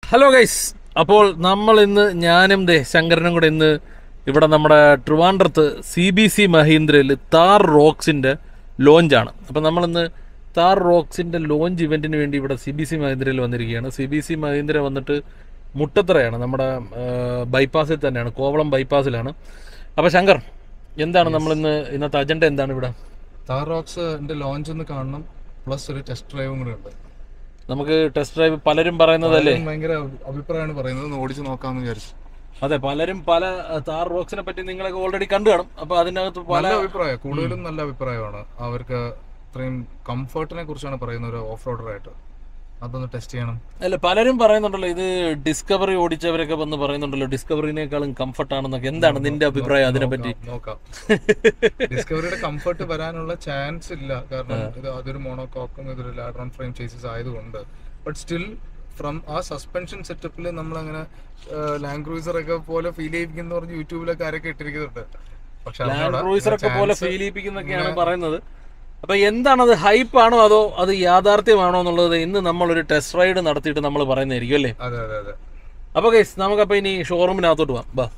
Hello guys അപ്പോൾ നമ്മൾ ഇന്ന് ഞാനും ദേ ശങ്കരനും കൂടെ ഇന്ന് ഇവിടെ നമ്മുടെ ട്രിവാൻഡ്രത്ത് സി ബി സി മഹീന്ദ്രയിൽ താർ റോക്സിൻ്റെ ലോഞ്ചാണ് അപ്പം നമ്മളിന്ന് താർ റോക്സിൻ്റെ ലോഞ്ച് ഇവൻറ്റിന് വേണ്ടി ഇവിടെ സി ബി സി മഹീന്ദ്രയിൽ വന്നിരിക്കുകയാണ് സി ബി സി മഹീന്ദ്ര വന്നിട്ട് മുട്ടത്തറയാണ് നമ്മുടെ ബൈപ്പാസിൽ തന്നെയാണ് കോവളം ബൈപ്പാസിലാണ് അപ്പോൾ ശങ്കർ എന്താണ് നമ്മളിന്ന് ഇന്നത്തെ അജണ്ട എന്താണ് ഇവിടെ താർ റോക്സിന്റെ ലോഞ്ച് ഒന്ന് കാണണം പ്ലസ് ഒരു ടെസ്റ്റ് ഡ്രൈവും കൂടെ ഉണ്ട് നമുക്ക് ടെസ്റ്റ് ഡ്രൈവ് പലരും പറയുന്നതല്ലേ പലരും ഭയങ്കര അഭി- അഭിപ്രായമാണ് പറയുന്നത് ഒന്ന് ഓടിച്ച് നോക്കാമെന്ന് വിചാരിച്ചു അതെ പലരും പല അഹ്, താർ റോക്സിനെ പറ്റി നിങ്ങളൊക്കെ ഓൾറെഡി കണ്ടു കാണും അപ്പൊ അതിനകത്ത് പല നല്ല അഭിപ്രായം കൂടുതലും നല്ല അഭിപ്രായമാണ് അവർക്ക് ഇത്രയും കംഫർട്ടിനെ കുറിച്ചാണ് പറയുന്നത് ഒരു ഓഫ് റോഡറായിട്ട് അതൊന്ന് ടെസ്റ്റ് ചെയ്യണം അല്ല പലരും പറയുന്നുണ്ടല്ലോ ഇത് ഡിസ്കവറി ഓടിച്ചവരൊക്കെ വന്ന് പറയുന്നുണ്ടല്ലോ ഡിസ്കവറിനേക്കാളും കംഫർട്ട് ആണെന്നൊക്കെ എന്താണ് നിന്റെ അഭിപ്രായം അതിനെ പറ്റി നോക്കാം ഡിസ്കവറിയുടെ കംഫർട്ട് വരാനുള്ള ചാൻസ് ഇല്ല കാരണം ഇത് അതൊരു മോണോകോക്കും ഇതൊരു ലാഡ്രോൺ ഫ്രെയിം ചേസസ് ആയതുകൊണ്ട് ബട്ട് സ്റ്റിൽ ഫ്രം ആ സസ്പെൻഷൻ സെറ്റപ്പിൽ നമ്മളങ്ങനെ ലാൻഡ് ക്രൂസർ ഒക്കെ പോലെ ഫീൽ ചെയ്യിപ്പിക്കുന്ന പറഞ്ഞ് യൂട്യൂബിലൊക്കെ ആരൊക്കെ ഇട്ടിരിക്കുന്നുണ്ട് പക്ഷെ ലാൻഡ് ക്രൂസർ ഒക്കെ പോലെ ഫീൽ ചെയ്യിപ്പിക്കുന്നൊക്കെയാണ് പറയുന്നത് അപ്പൊ എന്താണത് ഹൈപ്പ് ആണോ അതോ അത് യാഥാർത്ഥ്യമാണോ എന്നുള്ളത് ഇന്ന് നമ്മളൊരു ടെസ്റ്റ് റൈഡ് നടത്തിയിട്ട് നമ്മൾ പറയുന്നതായിരിക്കും അല്ലേ അതെ അതെ അതെ അപ്പൊ ഗൈസ് നമുക്കപ്പോ ഇനി ഷോറൂമിനകത്തോട്ട് പോവാം ബാ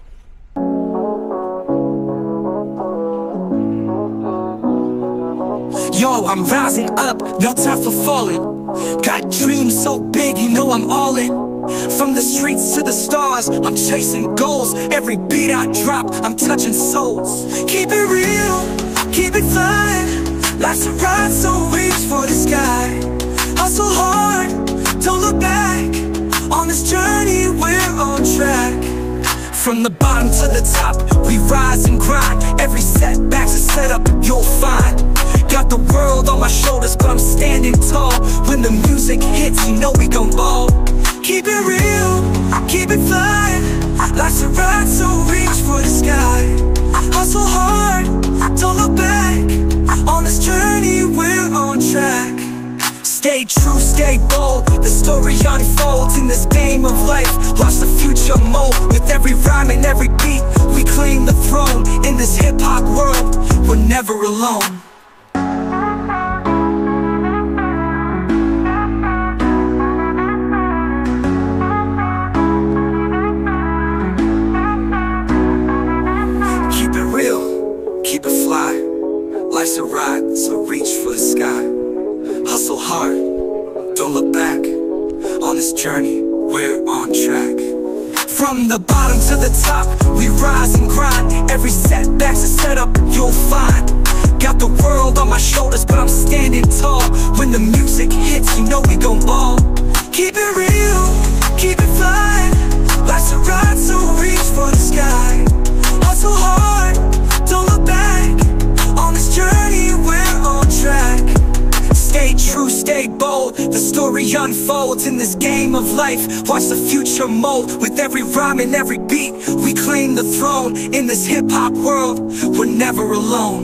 Yo, I'm rising up, no time for falling. Got dreams so big, you know I'm all in. From the streets to the stars, I'm chasing goals. Every beat I drop, I'm touching souls. Keep it real, keep it flying. Life's a ride, so reach for the sky. Hustle hard, don't look back. On this journey, we're on track. From the bottom to the top, we rise and grind. Every setback's a setup, you'll find. Got the world on my shoulders, but I'm standing tall. When the music hits, you know we gon' ball. Keep it real, keep it flying. Life's a ride, so reach for the sky. Hustle hard, don't look back. On this journey, we're on track. Stay true, stay bold. The story unfolds in this game of life. Watch the future mold with every rhyme and every beat. We claim the throne in this hip hop world. We're never alone. Keep it real, keep it fly. Life's a ride, so reach for the sky. Hustle hard, don't look back. On this journey, we're on track. From the bottom to the top, we rise and grind. Every setback's a setup, you'll find. Got the world on my shoulders, but I'm standing tall. When the music hits, you know we gon' ball. Keep it real, keep it flying. Life's a ride, so reach for the sky. Hustle hard, don't look back. On this journey, we're on track. Stay true, stay bold. The story unfolds in this game of life. Watch the future mold with every rhyme and every beat. We claim the throne in this hip hop world. We're never alone.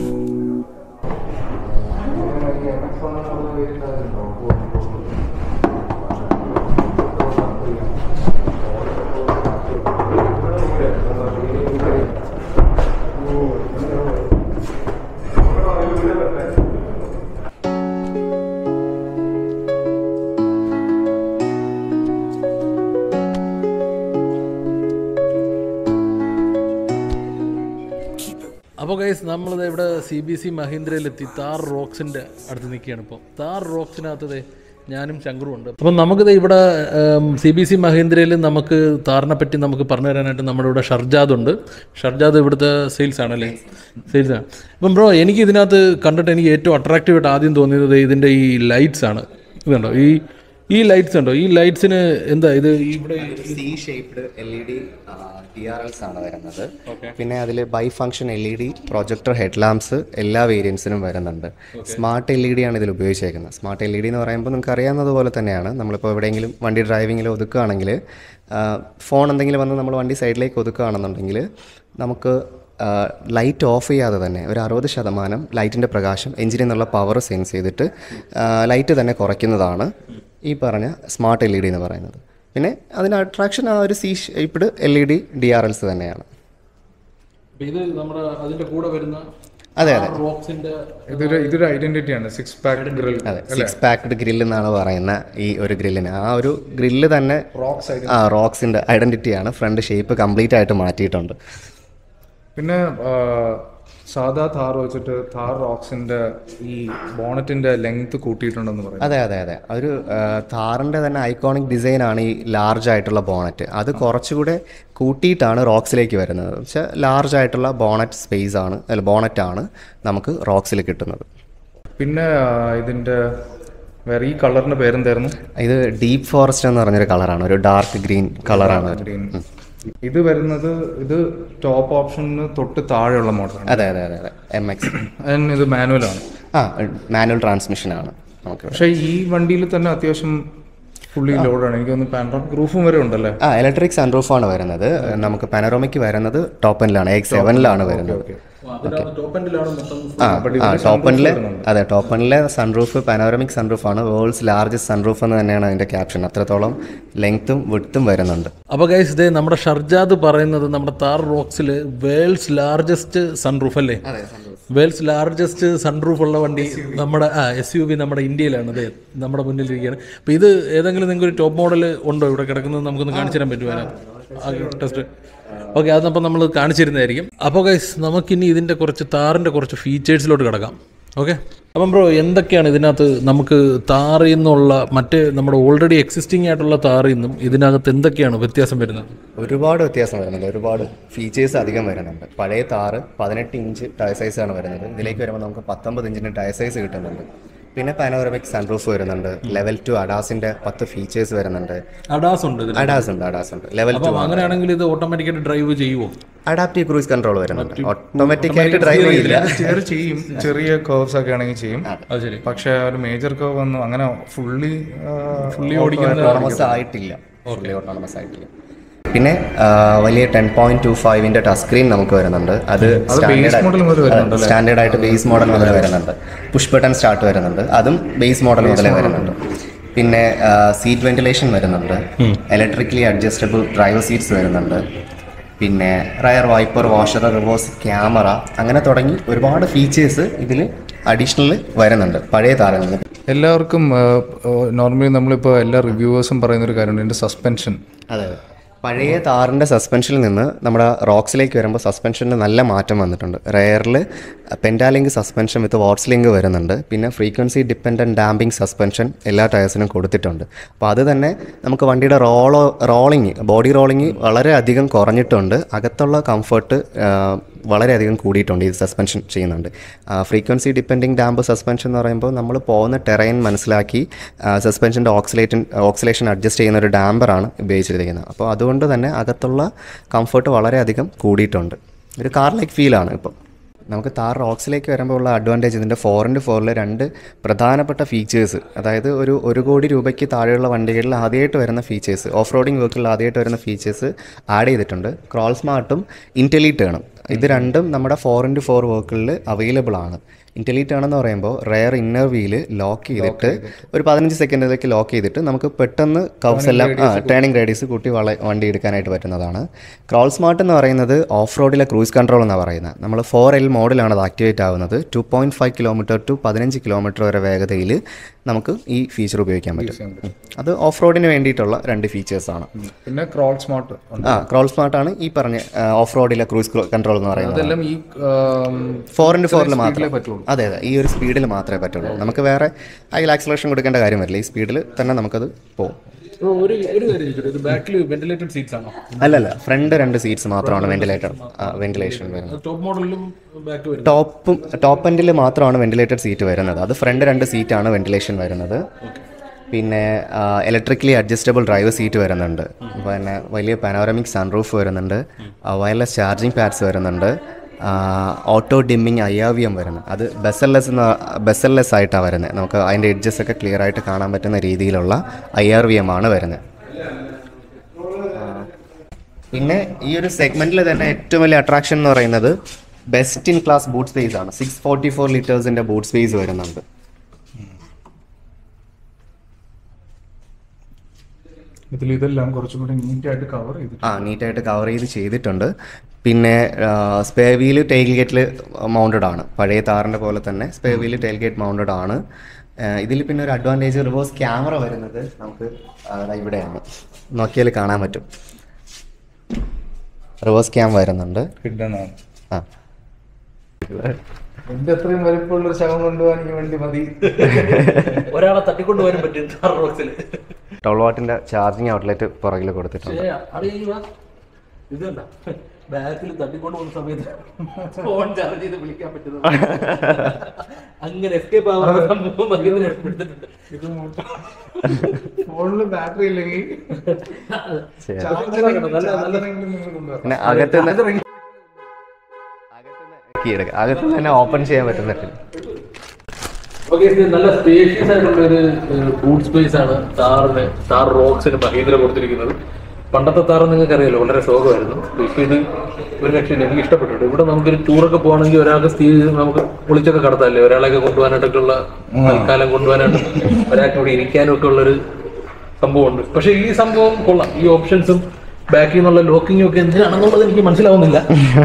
Keep it അപ്പോൾ guys നമ്മളിത് ഇവിടെ C B C മഹീന്ദ്രയിലെത്തി താർ റോക്സിൻ്റെ അടുത്ത് നിൽക്കുകയാണ് ഇപ്പോൾ താർ റോക്സിനകത്ത് ദേ ഞാനും ശങ്കറും ഉണ്ട് അപ്പം നമുക്കിത് ഇവിടെ സി ബി സി മഹീന്ദ്രയിൽ നമുക്ക് താറിനെ പറ്റി നമുക്ക് പറഞ്ഞു തരാനായിട്ട് നമ്മുടെ ഇവിടെ ഷർജാദ് ഉണ്ട് ഷർജാദ് ഇവിടുത്തെ സെയിൽസ് ആണല്ലേ സെയിൽസ് ആണ് അപ്പം ബ്രോ എനിക്ക് ഇതിനകത്ത് കണ്ടിട്ട് എനിക്ക് ഏറ്റവും അട്രാക്റ്റീവ് ആയിട്ട് ആദ്യം തോന്നിയത് ഇതിൻ്റെ ഈ ലൈറ്റ്സ് ആണ് ഇതുണ്ടോ ഈ ഈ ലൈറ്റ്സ് ഉണ്ടോ ഈ ലൈറ്റ്സിന് എന്താ ഇത് ഇവിടെ C shaped L E D T R Ls ആണ് വരുന്നത് പിന്നെ അതിൽ bi function L E D projector head lamps എല്ലാ വേരിയൻസിനും വരുന്നുണ്ട് സ്മാർട്ട് എൽ ഇ ഡി ആണ് ഇതിൽ ഉപയോഗിച്ചേക്കുന്നത് സ്മാർട്ട് എൽ ഇ ഡി എന്ന് പറയുമ്പോൾ നിങ്ങൾക്ക് അറിയാവുന്നത് പോലെ തന്നെയാണ് നമ്മളിപ്പോൾ എവിടെയെങ്കിലും വണ്ടി ഡ്രൈവിങ്ങിൽ ഒതുക്കുകയാണെങ്കിൽ ഫോൺ എന്തെങ്കിലും വന്ന് നമ്മൾ വണ്ടി സൈഡിലേക്ക് ഒതുക്കുകയാണെന്നുണ്ടെങ്കിൽ നമുക്ക് ലൈറ്റ് ഓഫ് ചെയ്യാതെ തന്നെ ഒരു അറുപത് ശതമാനം ലൈറ്റിൻ്റെ പ്രകാശം എഞ്ചിനിൽ നിന്നുള്ള പവർ സെൻസ് ചെയ്തിട്ട് ലൈറ്റ് തന്നെ കുറയ്ക്കുന്നതാണ് ഈ പറഞ്ഞ സ്മാർട്ട് എൽ ഇ ഡി എന്ന് പറയുന്നത് പിന്നെ അതിന് അട്രാക്ഷൻ ആ ഒരു C shaped L E D D R Ls തന്നെയാണ് ഇത് നമ്മുടെ അതിൻ്റെ കൂടെ വരുന്ന അതെ അതെ റോക്സിന്റെ ഇതൊരു ഇതൊരു ഐഡന്റിറ്റി ആണ് സിക്സ് പാക്ക് ഗ്രിൽ അതെ സിക്സ് പാക്ഡ് ഗ്രിൽ എന്നാണ് പറയുന്ന ഈ ഒരു ഗ്രില്ലിന് ആ ഒരു ഗ്രില്ല് തന്നെ റോക്സ് ആ റോക്സിന്റെ ഐഡന്റിറ്റിയാണ് ഫ്രണ്ട് ഷേപ്പ് കംപ്ലീറ്റ് ആയിട്ട് മാറ്റിയിട്ടുണ്ട് പിന്നെ ആ, സാധാ താർ വെച്ചിട്ട് താർ റോക്സിന്റെ ഈ ബോണറ്റിന്റെ ലെങ്ത് കൂട്ടിയിട്ടുണ്ടെന്ന് പറയും അതെ അതെ അതെ ഒരു താറിൻ്റെ തന്നെ ഐക്കോണിക് ഡിസൈനാണ് ഈ ലാർജ് ആയിട്ടുള്ള ബോണറ്റ് അത് കുറച്ചുകൂടെ കൂട്ടിയിട്ടാണ് റോക്സിലേക്ക് വരുന്നത് പക്ഷേ ലാർജ് ആയിട്ടുള്ള ബോണറ്റ് സ്പേസ് ആണ് അല്ല ബോണറ്റ് ആണ് നമുക്ക് റോക്സിൽ കിട്ടുന്നത് പിന്നെ ആ, ഇതിന്റെ വേറെ ഈ കളറിന്റെ പേരെന്തായിരുന്നു ഇത് ഡീപ്പ് ഫോറസ്റ്റ് എന്ന് പറഞ്ഞൊരു കളറാണ് ഒരു ഡാർക്ക് ഗ്രീൻ കളറാണ് ഗ്രീൻ ഇത് വരുന്നത് ഇത് ടോപ്പ് ഓപ്ഷന് തൊട്ട് താഴെയുള്ള മോഡലാണ് അതെ അതെ അതെ അതെ എം എക്സ് ഇത് മാനുവൽ ആണ് ആ മാനുവൽ ട്രാൻസ്മിഷനാണ് നമുക്ക് പക്ഷേ ഈ വണ്ടിയിൽ തന്നെ അത്യാവശ്യം ഫുള്ളി ലോഡാണ് എനിക്ക് തോന്നുന്നു പാൻഡ്രോമിക് റൂഫും വരെ ഉണ്ടല്ലേ ആ ഇലക്ട്രിക് സൺറൂഫാണ് വരുന്നത് നമുക്ക് പനറോമയ്ക്ക് വരുന്നത് ടോപ്പ് എൻഡിലാണ് എക്സ് സെവനിലാണ് വരുന്നത് അതിനകത്ത് ടോപ്പ് എൻഡിലാണ് മൊത്തം ആ ആ ടോപ്പ് എൻഡിലെ അതെ ടോപ്പ് എൻഡിലെ സൺറൂഫ് പാനോറമിക് സൺറൂഫാണ് വേൾഡ്സ് ലാർജസ്റ്റ് സൺറൂഫ് എന്ന് തന്നെയാണ് അതിൻ്റെ ക്യാപ്ഷൻ അത്രത്തോളം ലെങ്ത്തും വിട്ടും വരുന്നുണ്ട് അപ്പോൾ ഗൈസ് ഇതേ നമ്മുടെ ഷർജാദ് പറയുന്നത് നമ്മുടെ താർ റോക്സിൽ വേൾഡ്സ് ലാർജസ്റ്റ് സൺറൂഫ് അല്ലേ വേൾഡ്സ് ലാർജസ്റ്റ് സൺറൂഫ് ഉള്ള വണ്ടി നമ്മുടെ ആ എസ് യു വി നമ്മുടെ ഇന്ത്യയിലാണ് അതെ നമ്മുടെ മുന്നിലിരിക്കുകയാണ് അപ്പോൾ ഇത് ഏതെങ്കിലും നിങ്ങൾക്ക് ഒരു ടോപ്പ് മോഡൽ ഉണ്ടോ ഇവിടെ കിടക്കുന്നത് നമുക്കൊന്ന് കാണിച്ചു തരാൻ പറ്റുമോ അതിനകത്ത് ടെസ്റ്റ് ഓക്കെ അതപ്പോൾ നമ്മൾ കാണിച്ചിരുന്നതായിരിക്കും അപ്പോൾ ഗൈസ് നമുക്കിനി ഇതിൻ്റെ കുറച്ച് താറിൻ്റെ കുറച്ച് ഫീച്ചേഴ്സിലോട്ട് കിടക്കാം ഓക്കെ അപ്പം ബ്രോ എന്തൊക്കെയാണ് ഇതിനകത്ത് നമുക്ക് താറിൽ നിന്നുള്ള മറ്റേ നമ്മുടെ ഓൾറെഡി എക്സിസ്റ്റിംഗ് ആയിട്ടുള്ള താറിൽ നിന്നും ഇതിനകത്ത് എന്തൊക്കെയാണ് വ്യത്യാസം വരുന്നത് ഒരുപാട് വ്യത്യാസം വരുന്നുണ്ട് ഒരുപാട് ഫീച്ചേഴ്സ് അധികം വരുന്നുണ്ട് പഴയ താറ് പതിനെട്ട് ഇഞ്ച് ടയർ സൈസാണ് വരുന്നത് ഇതിലേക്ക് വരുമ്പോൾ നമുക്ക് പത്തൊമ്പത് ഇഞ്ചിൻ്റെ ടയർ സൈസ് കിട്ടുന്നുണ്ട് പിന്നെ പാനോറമിക് സൺറൂഫ് വരുന്നുണ്ട് ലെവൽ ടു അഡാസിൻ്റെ പത്ത് ഫീച്ചേഴ്സ് വരുന്നുണ്ട് അഡാസ് ഉണ്ട് ഇതിന് അഡാസ് ഉണ്ട് അഡാസ് ഉണ്ട് ലെവൽ ടു അപ്പം അങ്ങനെയാണെങ്കിൽ ഇത് ഓട്ടോമാറ്റിക്കായിട്ട് ഡ്രൈവ് ചെയ്യുമോ അഡാപ്റ്റീവ് ക്രൂസ് കൺട്രോൾ വരുന്നുണ്ട് ഓട്ടോമാറ്റിക് ആയിട്ട് ഡ്രൈവ് ചെയ്യില്ല ചെറിയ ചെയ്യും ചെറിയ കർവ്സ് ഒക്കെ ആണെങ്കിൽ ചെയ്യും അത് ശരി പക്ഷെ ഒരു മേജർ കർവ് ഒന്നും അങ്ങനെ ഫുള്ളി ഫുള്ളി ഓട്ടോണമസ് ആയിട്ടില്ല ഫുള്ളി ഓട്ടോണമസ് ആയിട്ടില്ല പിന്നെ ആ, വലിയ ടെൻ പോയിന്റ് ടു ഫൈവിന്റെ ടച്ച് സ്ക്രീൻ നമുക്ക് വരുന്നുണ്ട് അത് model മുതൽ വരുന്നുണ്ട് സ്റ്റാൻഡേർഡ് ആയിട്ട് ബേസ് മോഡൽ മുതൽ വരുന്നുണ്ട് പുഷ് ബട്ടൺ സ്റ്റാർട്ട് വരുന്നുണ്ട് അതും ബേസ് മോഡൽ മുതലേ വരുന്നുണ്ട് പിന്നെ സീറ്റ് വെന്റിലേഷൻ വരുന്നുണ്ട് ഇലക്ട്രിക്കലി അഡ്ജസ്റ്റബിൾ ഡ്രൈവർ സീറ്റ്സ് വരുന്നുണ്ട് പിന്നെ rear wiper washer reverse camera അങ്ങനെ തുടങ്ങി ഒരുപാട് ഫീച്ചേഴ്സ് ഇതിൽ അഡീഷണൽ വരുന്നുണ്ട് പഴയ താരങ്ങളിൽ എല്ലാവർക്കും നോർമലി നമ്മളിപ്പോൾ എല്ലാ റിവ്യൂവേഴ്സും പറയുന്ന ഒരു കാര്യമുണ്ട് എൻ്റെ സസ്പെൻഷൻ അതെ അതെ പഴയ താറിൻ്റെ സസ്പെൻഷനിൽ നിന്ന് നമ്മുടെ റോക്സിലേക്ക് വരുമ്പോൾ സസ്പെൻഷനിൽ നല്ല മാറ്റം വന്നിട്ടുണ്ട് റെയറിൽ പെൻറ്റാലിങ്ക് സസ്പെൻഷൻ വിത്ത് വാട്സ് ലിങ്ക് വരുന്നുണ്ട് പിന്നെ ഫ്രീക്വൻസി ഡിപ്പെൻഡൻറ്റ് ഡാമ്പിംഗ് സസ്പെൻഷൻ എല്ലാ ടയർസിനും കൊടുത്തിട്ടുണ്ട് അപ്പോൾ അത് തന്നെ നമുക്ക് വണ്ടിയുടെ റോളോ റോളിങ് ബോഡി റോളിങ് വളരെ അധികം കുറഞ്ഞിട്ടുണ്ട് അകത്തുള്ള കംഫർട്ട് വളരെയധികം കൂടിയിട്ടുണ്ട് ഈ സസ്പെൻഷൻ ചെയ്യുന്നുണ്ട് ഫ്രീക്വൻസി ഡിപ്പെൻഡിങ് ഡാമ്പ് സസ്പെൻഷൻ എന്ന് പറയുമ്പോൾ നമ്മൾ പോകുന്ന ടെറൈൻ മനസ്സിലാക്കി സസ്പെൻഷൻ്റെ ഓക്സിലേറ്റൻ ഓക്സിലേഷൻ അഡ്ജസ്റ്റ് ചെയ്യുന്ന ഒരു ഡാമ്പറാണ് ഉപയോഗിച്ചിരിക്കുന്നത് അപ്പോൾ അതുകൊണ്ട് തന്നെ അകത്തുള്ള കംഫർട്ട് വളരെയധികം കൂടിയിട്ടുണ്ട് ഒരു കാർ ലൈക്ക് ഫീലാണ് ഇപ്പം നമുക്ക് താർ റോക്സിലേക്ക് വരുമ്പോൾ ഉള്ള അഡ്വാൻറ്റേജ് ഇതിൻ്റെ ഫോർ ഇൻറ്റു ഫോറിൽ രണ്ട് പ്രധാനപ്പെട്ട ഫീച്ചേഴ്സ് അതായത് ഒരു ഒരു കോടി രൂപയ്ക്ക് താഴെയുള്ള വണ്ടികളിൽ ആദ്യമായിട്ട് വരുന്ന ഫീച്ചേഴ്സ് ഓഫ് റോഡിംഗ് വർക്കിൽ ആദ്യമായിട്ട് വരുന്ന ഫീച്ചേഴ്സ് ആഡ് ചെയ്തിട്ടുണ്ട് ക്രോൾ സ്മാർട്ടും ഇൻറ്റലീറ്റേണും ഇത് രണ്ടും നമ്മുടെ ഫോർ ഇൻറ്റു ഫോർ വർക്കുകളിൽ അവൈലബിൾ ആണ് ഇൻറ്റലീറ്റ് ആണെന്ന് പറയുമ്പോൾ റെയർ ഇന്നർ വീല് ലോക്ക് ചെയ്തിട്ട് ഒരു പതിനഞ്ച് സെക്കൻഡിലേക്ക് ലോക്ക് ചെയ്തിട്ട് നമുക്ക് പെട്ടെന്ന് കവ്സ് എല്ലാം ടേണിംഗ് റേഡിയസ് കൂട്ടി വള വണ്ടി എടുക്കാനായിട്ട് പറ്റുന്നതാണ് ക്രോൾ സ്മാർട്ട് എന്ന് പറയുന്നത് ഓഫ് റോഡിലെ ക്രൂസ് കൺട്രോൾ എന്നാണ് പറയുന്നത് നമ്മൾ ഫോർ എൽ മോഡിലാണ് അത് ആക്ടിവേറ്റ് ആവുന്നത് two point five kilometre to പതിനഞ്ച് കിലോമീറ്റർ വരെ വേഗതയിൽ നമുക്ക് ഈ ഫീച്ചർ ഉപയോഗിക്കാൻ പറ്റും ഉം. അത് ഓഫ് റോഡിന് വേണ്ടിയിട്ടുള്ള രണ്ട് ഫീച്ചേഴ്സാണ് പിന്നെ ക്രോൾ സ്മാർട്ട് ആ ക്രോൾ സ്മാർട്ടാണ് ഈ പറഞ്ഞ ഓഫ് റോഡിലെ ക്രൂസ് കൺട്രോൾ എന്ന് പറയുന്നത് അതെല്ലാം ഈ ഫോർ ഇൻറ്റു ഫോറിൽ മാത്രമേ പറ്റുള്ളൂ അതെ അതെ ഈ ഒരു സ്പീഡിൽ മാത്രമേ പറ്റുള്ളൂ നമുക്ക് വേറെ അതിൽ ആക്സലേഷൻ കൊടുക്കേണ്ട കാര്യം വരില്ല ഈ സ്പീഡിൽ തന്നെ നമുക്കത് പോകും ബ്രോ ഒരു ഒരു കാര്യം ചോദിച്ചോട്ടെ ഇത് ബാക്കിൽ വെന്റിലേറ്റഡ് സീറ്റ്സ് ആണോ അല്ലല്ല ഫ്രണ്ട് രണ്ട് സീറ്റ്സ് മാത്രമാണ് വെന്റിലേറ്റർ വെന്റിലേഷൻ വരുന്നത് ടോപ്പ് മോഡലിലും ബാക്ക് വരും ടോപ്പും ടോപ്പ് എൻഡിൽ മാത്രമാണ് വെന്റിലേറ്റഡ് സീറ്റ് വരുന്നത് അത് ഫ്രണ്ട് രണ്ട് സീറ്റാണ് വെന്റിലേഷൻ വരുന്നത് പിന്നെ ഇലക്ട്രിക്കലി അഡ്ജസ്റ്റബിൾ ഡ്രൈവർ സീറ്റ് വരുന്നുണ്ട് പിന്നെ വലിയ പനോറമിക് സൺറൂഫ് വരുന്നുണ്ട് വയർലെസ് ചാർജിങ് പാഡ്സ് വരുന്നുണ്ട് ഓട്ടോ ഡിമ്മിങ് അയ്യാവിയം വരുന്നത് അത് ബെസൽലെസ് എന്ന ബെസൽലെസ് ആയിട്ടാണ് വരുന്നത് നമുക്ക് അതിൻ്റെ എഡ്ജസ് ഒക്കെ ക്ലിയർ ആയിട്ട് കാണാൻ പറ്റുന്ന രീതിയിലുള്ള ഐ ആർ വി എം ആണ് വരുന്നത് പിന്നെ ഈ ഒരു സെഗ്മെന്റിൽ തന്നെ ഏറ്റവും വലിയ അട്രാക്ഷൻ എന്ന് പറയുന്നത് best in class boot space ആണ് സിക്സ് ഫോർട്ടി ഫോർ ലിറ്റേഴ്സിന്റെ ബൂട്ട് സ്പേസ് വരുന്നുണ്ട് ഇതിൽ ഇതെല്ലാം കുറച്ചും കൂടി നീറ്റായിട്ട് കവർ ചെയ്തിട്ട് ആ നീറ്റായിട്ട് കവർ ചെയ്ത് ചെയ്തിട്ടുണ്ട് പിന്നെ സ്പെയർ വീല് ടെയിൽ ഗേറ്റിൽ മൗണ്ടഡ് ആണ് പഴയ താറിൻ്റെ പോലെ തന്നെ spare wheel tail gate mounted ആണ് ഇതിൽ പിന്നെ ഒരു അഡ്വാൻറ്റേജ് റിവേഴ്സ് ക്യാമറ വരുന്നത് നമുക്ക് ആ, ദാ ഇവിടെയാണ് നോക്കിയാൽ കാണാൻ പറ്റും റിവേഴ്സ് ക്യാം വരുന്നുണ്ട് ഹിഡൻ ആണ് ആ എന്റെ അത്രയും വലിപ്പമുള്ള ഒരു ശവം കൊണ്ടുപോകാൻ എനിക്ക് വേണ്ടി മതി ഒരാളെ തട്ടിക്കൊണ്ട് പോകാനും പറ്റും താർ റോക്സിൽ ട്വൽവ് വാട്ടിൻ്റെ ചാർജിങ് ഔട്ട്ലെറ്റ് പുറകിൽ കൊടുത്തിട്ടുണ്ട് ഇതല്ല ബാക്കിൽ തട്ടിക്കൊണ്ട് പോകുന്ന സമയത്ത് ഫോൺ ചാർജ് ചെയ്ത് വിളിക്കാൻ പറ്റുന്നത് അങ്ങനെ എസ്കേപ്പ് ആവാൻ സംഭവം മഹിന്ദ്ര എടുത്തിട്ടുണ്ട് ഫോണിൽ ബാറ്ററി ഇല്ലെങ്കിൽ ശരി. ചാർജറെങ്കിലും നിങ്ങൾ കൊണ്ടുവരണം പിന്നെ അകത്ത് കീ എടുക്കാം അകത്ത് തന്നെ ഓപ്പൺ ചെയ്യാൻ പറ്റുന്നില്ല ഓക്കെ ഇത് നല്ല സ്പേഷ്യസ് ആയിട്ടുള്ള ഒരു ബൂട്ട് സ്പേസ് ആണ് താറിന് താർ റോക്സിന് മഹീന്ദ്ര കൊടുത്തിരിക്കുന്നത് പണ്ടത്തെ താറ് നിങ്ങൾക്ക് അറിയാലോ വളരെ ശോകമായിരുന്നു ഇപ്പൊ ഇത് ഒരു രക്ഷയില്ല എനിക്ക് ഇഷ്ടപ്പെട്ടിട്ടുണ്ട് ഇവിടെ നമുക്കൊരു ടൂറൊക്കെ പോകണമെങ്കിൽ ഒരാൾക്ക് സ്ഥിതി നമുക്ക് വിളിച്ചൊക്കെ കടത്താല്ലേ ഒരാളെയൊക്കെ കൊണ്ടുപോകാനായിട്ടൊക്കെ ഉള്ള തൽക്കാലം കൊണ്ടുപോകാനായിട്ട് ഒരാൾക്ക് ഇവിടെ ഇരിക്കാനും ഒക്കെ ഉള്ളൊരു സംഭവമുണ്ട് പക്ഷെ ഈ സംഭവം കൊള്ളാം ഈ ഓപ്ഷൻസും ബാക്കിൽ നിന്നുള്ള ലോക്കിങ്ങും ഒക്കെ എന്തിനാണെന്നുള്ളത് എനിക്ക് മനസ്സിലാവുന്നില്ല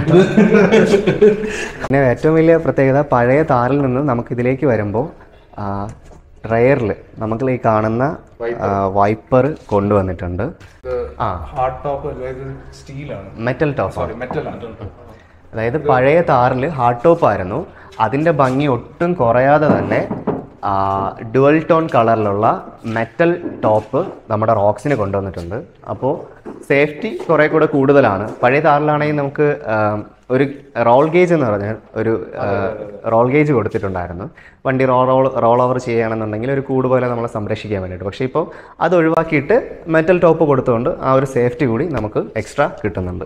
പിന്നെ ഏറ്റവും വലിയ പ്രത്യേകത പഴയ താറിൽ നിന്ന് നമുക്ക് ഇതിലേക്ക് വരുമ്പോൾ റയറിൽ നമുക്ക് ഈ കാണുന്ന വൈപ്പർ കൊണ്ടുവന്നിട്ടുണ്ട് ആ ഹാർഡ് ടോപ്പ് അതായത് സ്റ്റീലാണ് മെറ്റൽ ടോപ്പ് മെറ്റൽ ആണ് അതായത് പഴയ താറിൽ ഹാർഡ് ടോപ്പ് ആയിരുന്നു അതിൻ്റെ ഭംഗി ഒട്ടും കുറയാതെ തന്നെ ഡുവൽ ടോൺ കളറിലുള്ള മെറ്റൽ ടോപ്പ് നമ്മുടെ റോക്സിന് കൊണ്ടുവന്നിട്ടുണ്ട് അപ്പോൾ സേഫ്റ്റി കുറേ കൂടെ കൂടുതലാണ് പഴയ താറിലാണെങ്കിൽ നമുക്ക് ആ, ഒരു റോൾ ഗേജ് എന്ന് പറഞ്ഞാൽ ഒരു റോൾ ഗേജ് കൊടുത്തിട്ടുണ്ടായിരുന്നു വണ്ടി റോ റോൾ റോൾ ഓവർ ചെയ്യുകയാണെന്നുണ്ടെങ്കിൽ ഒരു കൂട് പോലെ നമ്മളെ സംരക്ഷിക്കാൻ വേണ്ടിയിട്ട് പക്ഷേ ഇപ്പോൾ അത് ഒഴിവാക്കിയിട്ട് മെറ്റൽ ടോപ്പ് കൊടുത്തുകൊണ്ട് ആ ഒരു സേഫ്റ്റി കൂടി നമുക്ക് എക്സ്ട്രാ കിട്ടുന്നുണ്ട്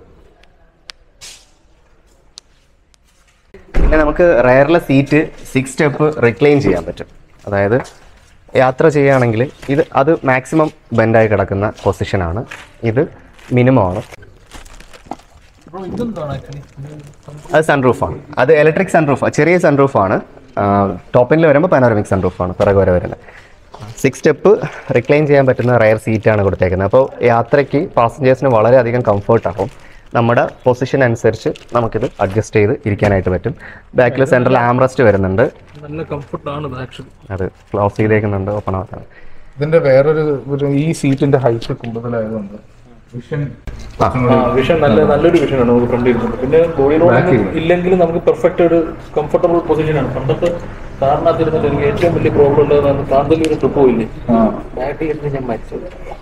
പിന്നെ നമുക്ക് റയറിലെ സീറ്റ് സിക്സ് സ്റ്റെപ്പ് റിക്ലെയിം ചെയ്യാൻ പറ്റും അതായത് യാത്ര ചെയ്യുകയാണെങ്കിൽ ഇത് അത് മാക്സിമം ബെൻഡായി കിടക്കുന്ന പൊസിഷനാണ് ഇത് മിനിമം ആണ് ഇതെന്താണ് ആക്ച്വലി അത് സൺറൂഫാണ് അത് ഇലക്ട്രിക് സൺറൂഫ് ചെറിയ സൺറൂഫാണ് ടോപ്പിൽ വരുമ്പോൾ പനോറമിക് സൺറൂഫാണ് പിറകെ വരെ വരുന്നത് സിക്സ് സ്റ്റെപ്പ് റിക്ലൈൻ ചെയ്യാൻ പറ്റുന്ന റയർ സീറ്റാണ് കൊടുത്തേക്കുന്നത് അപ്പോൾ യാത്രയ്ക്ക് പാസഞ്ചേഴ്സിന് വളരെയധികം കംഫർട്ടാകും നമ്മുടെ പൊസിഷൻ അനുസരിച്ച് നമുക്കിത് അഡ്ജസ്റ്റ് ചെയ്ത് ഇരിക്കാനായിട്ട് പറ്റും ബാക്കിൽ സെൻട്രൽ ആംറസ്റ്റ് വരുന്നുണ്ട് നല്ല കംഫർട്ടാണ് ആക്ച്വലി അത് ക്ലോസ് ചെയ്തേക്കുന്നുണ്ട് ഓപ്പൺ ആവാൻ ഇതിന്റെ വേറൊരു ഒരു ഈ സീറ്റിന്റെ ഹൈറ്റ് കൂടുതലായതുകൊണ്ട് വിഷൻ വിഷൻ നല്ല നല്ലൊരു വിഷനാണ് നമുക്ക് ഫ്രണ്ട് ഇരുന്നത് പിന്നെ ബോഡി റോഡ് ഇല്ലെങ്കിലും നമുക്ക് പെർഫെക്റ്റ് ഒരു കംഫർട്ടബിൾ പൊസിഷനാണ് പണ്ടത്തെ കാറിനകത്ത് ഇരുന്നിട്ട് എനിക്ക് ഏറ്റവും വലിയ പ്രോബ്ലം ഉള്ളതാണ് പ്രാന്തലിൽ ഒരു ട്രിപ്പ് പോയില്ലേ ബാക്കിൽ ഇരുന്ന് ഞാൻ മരിച്ചു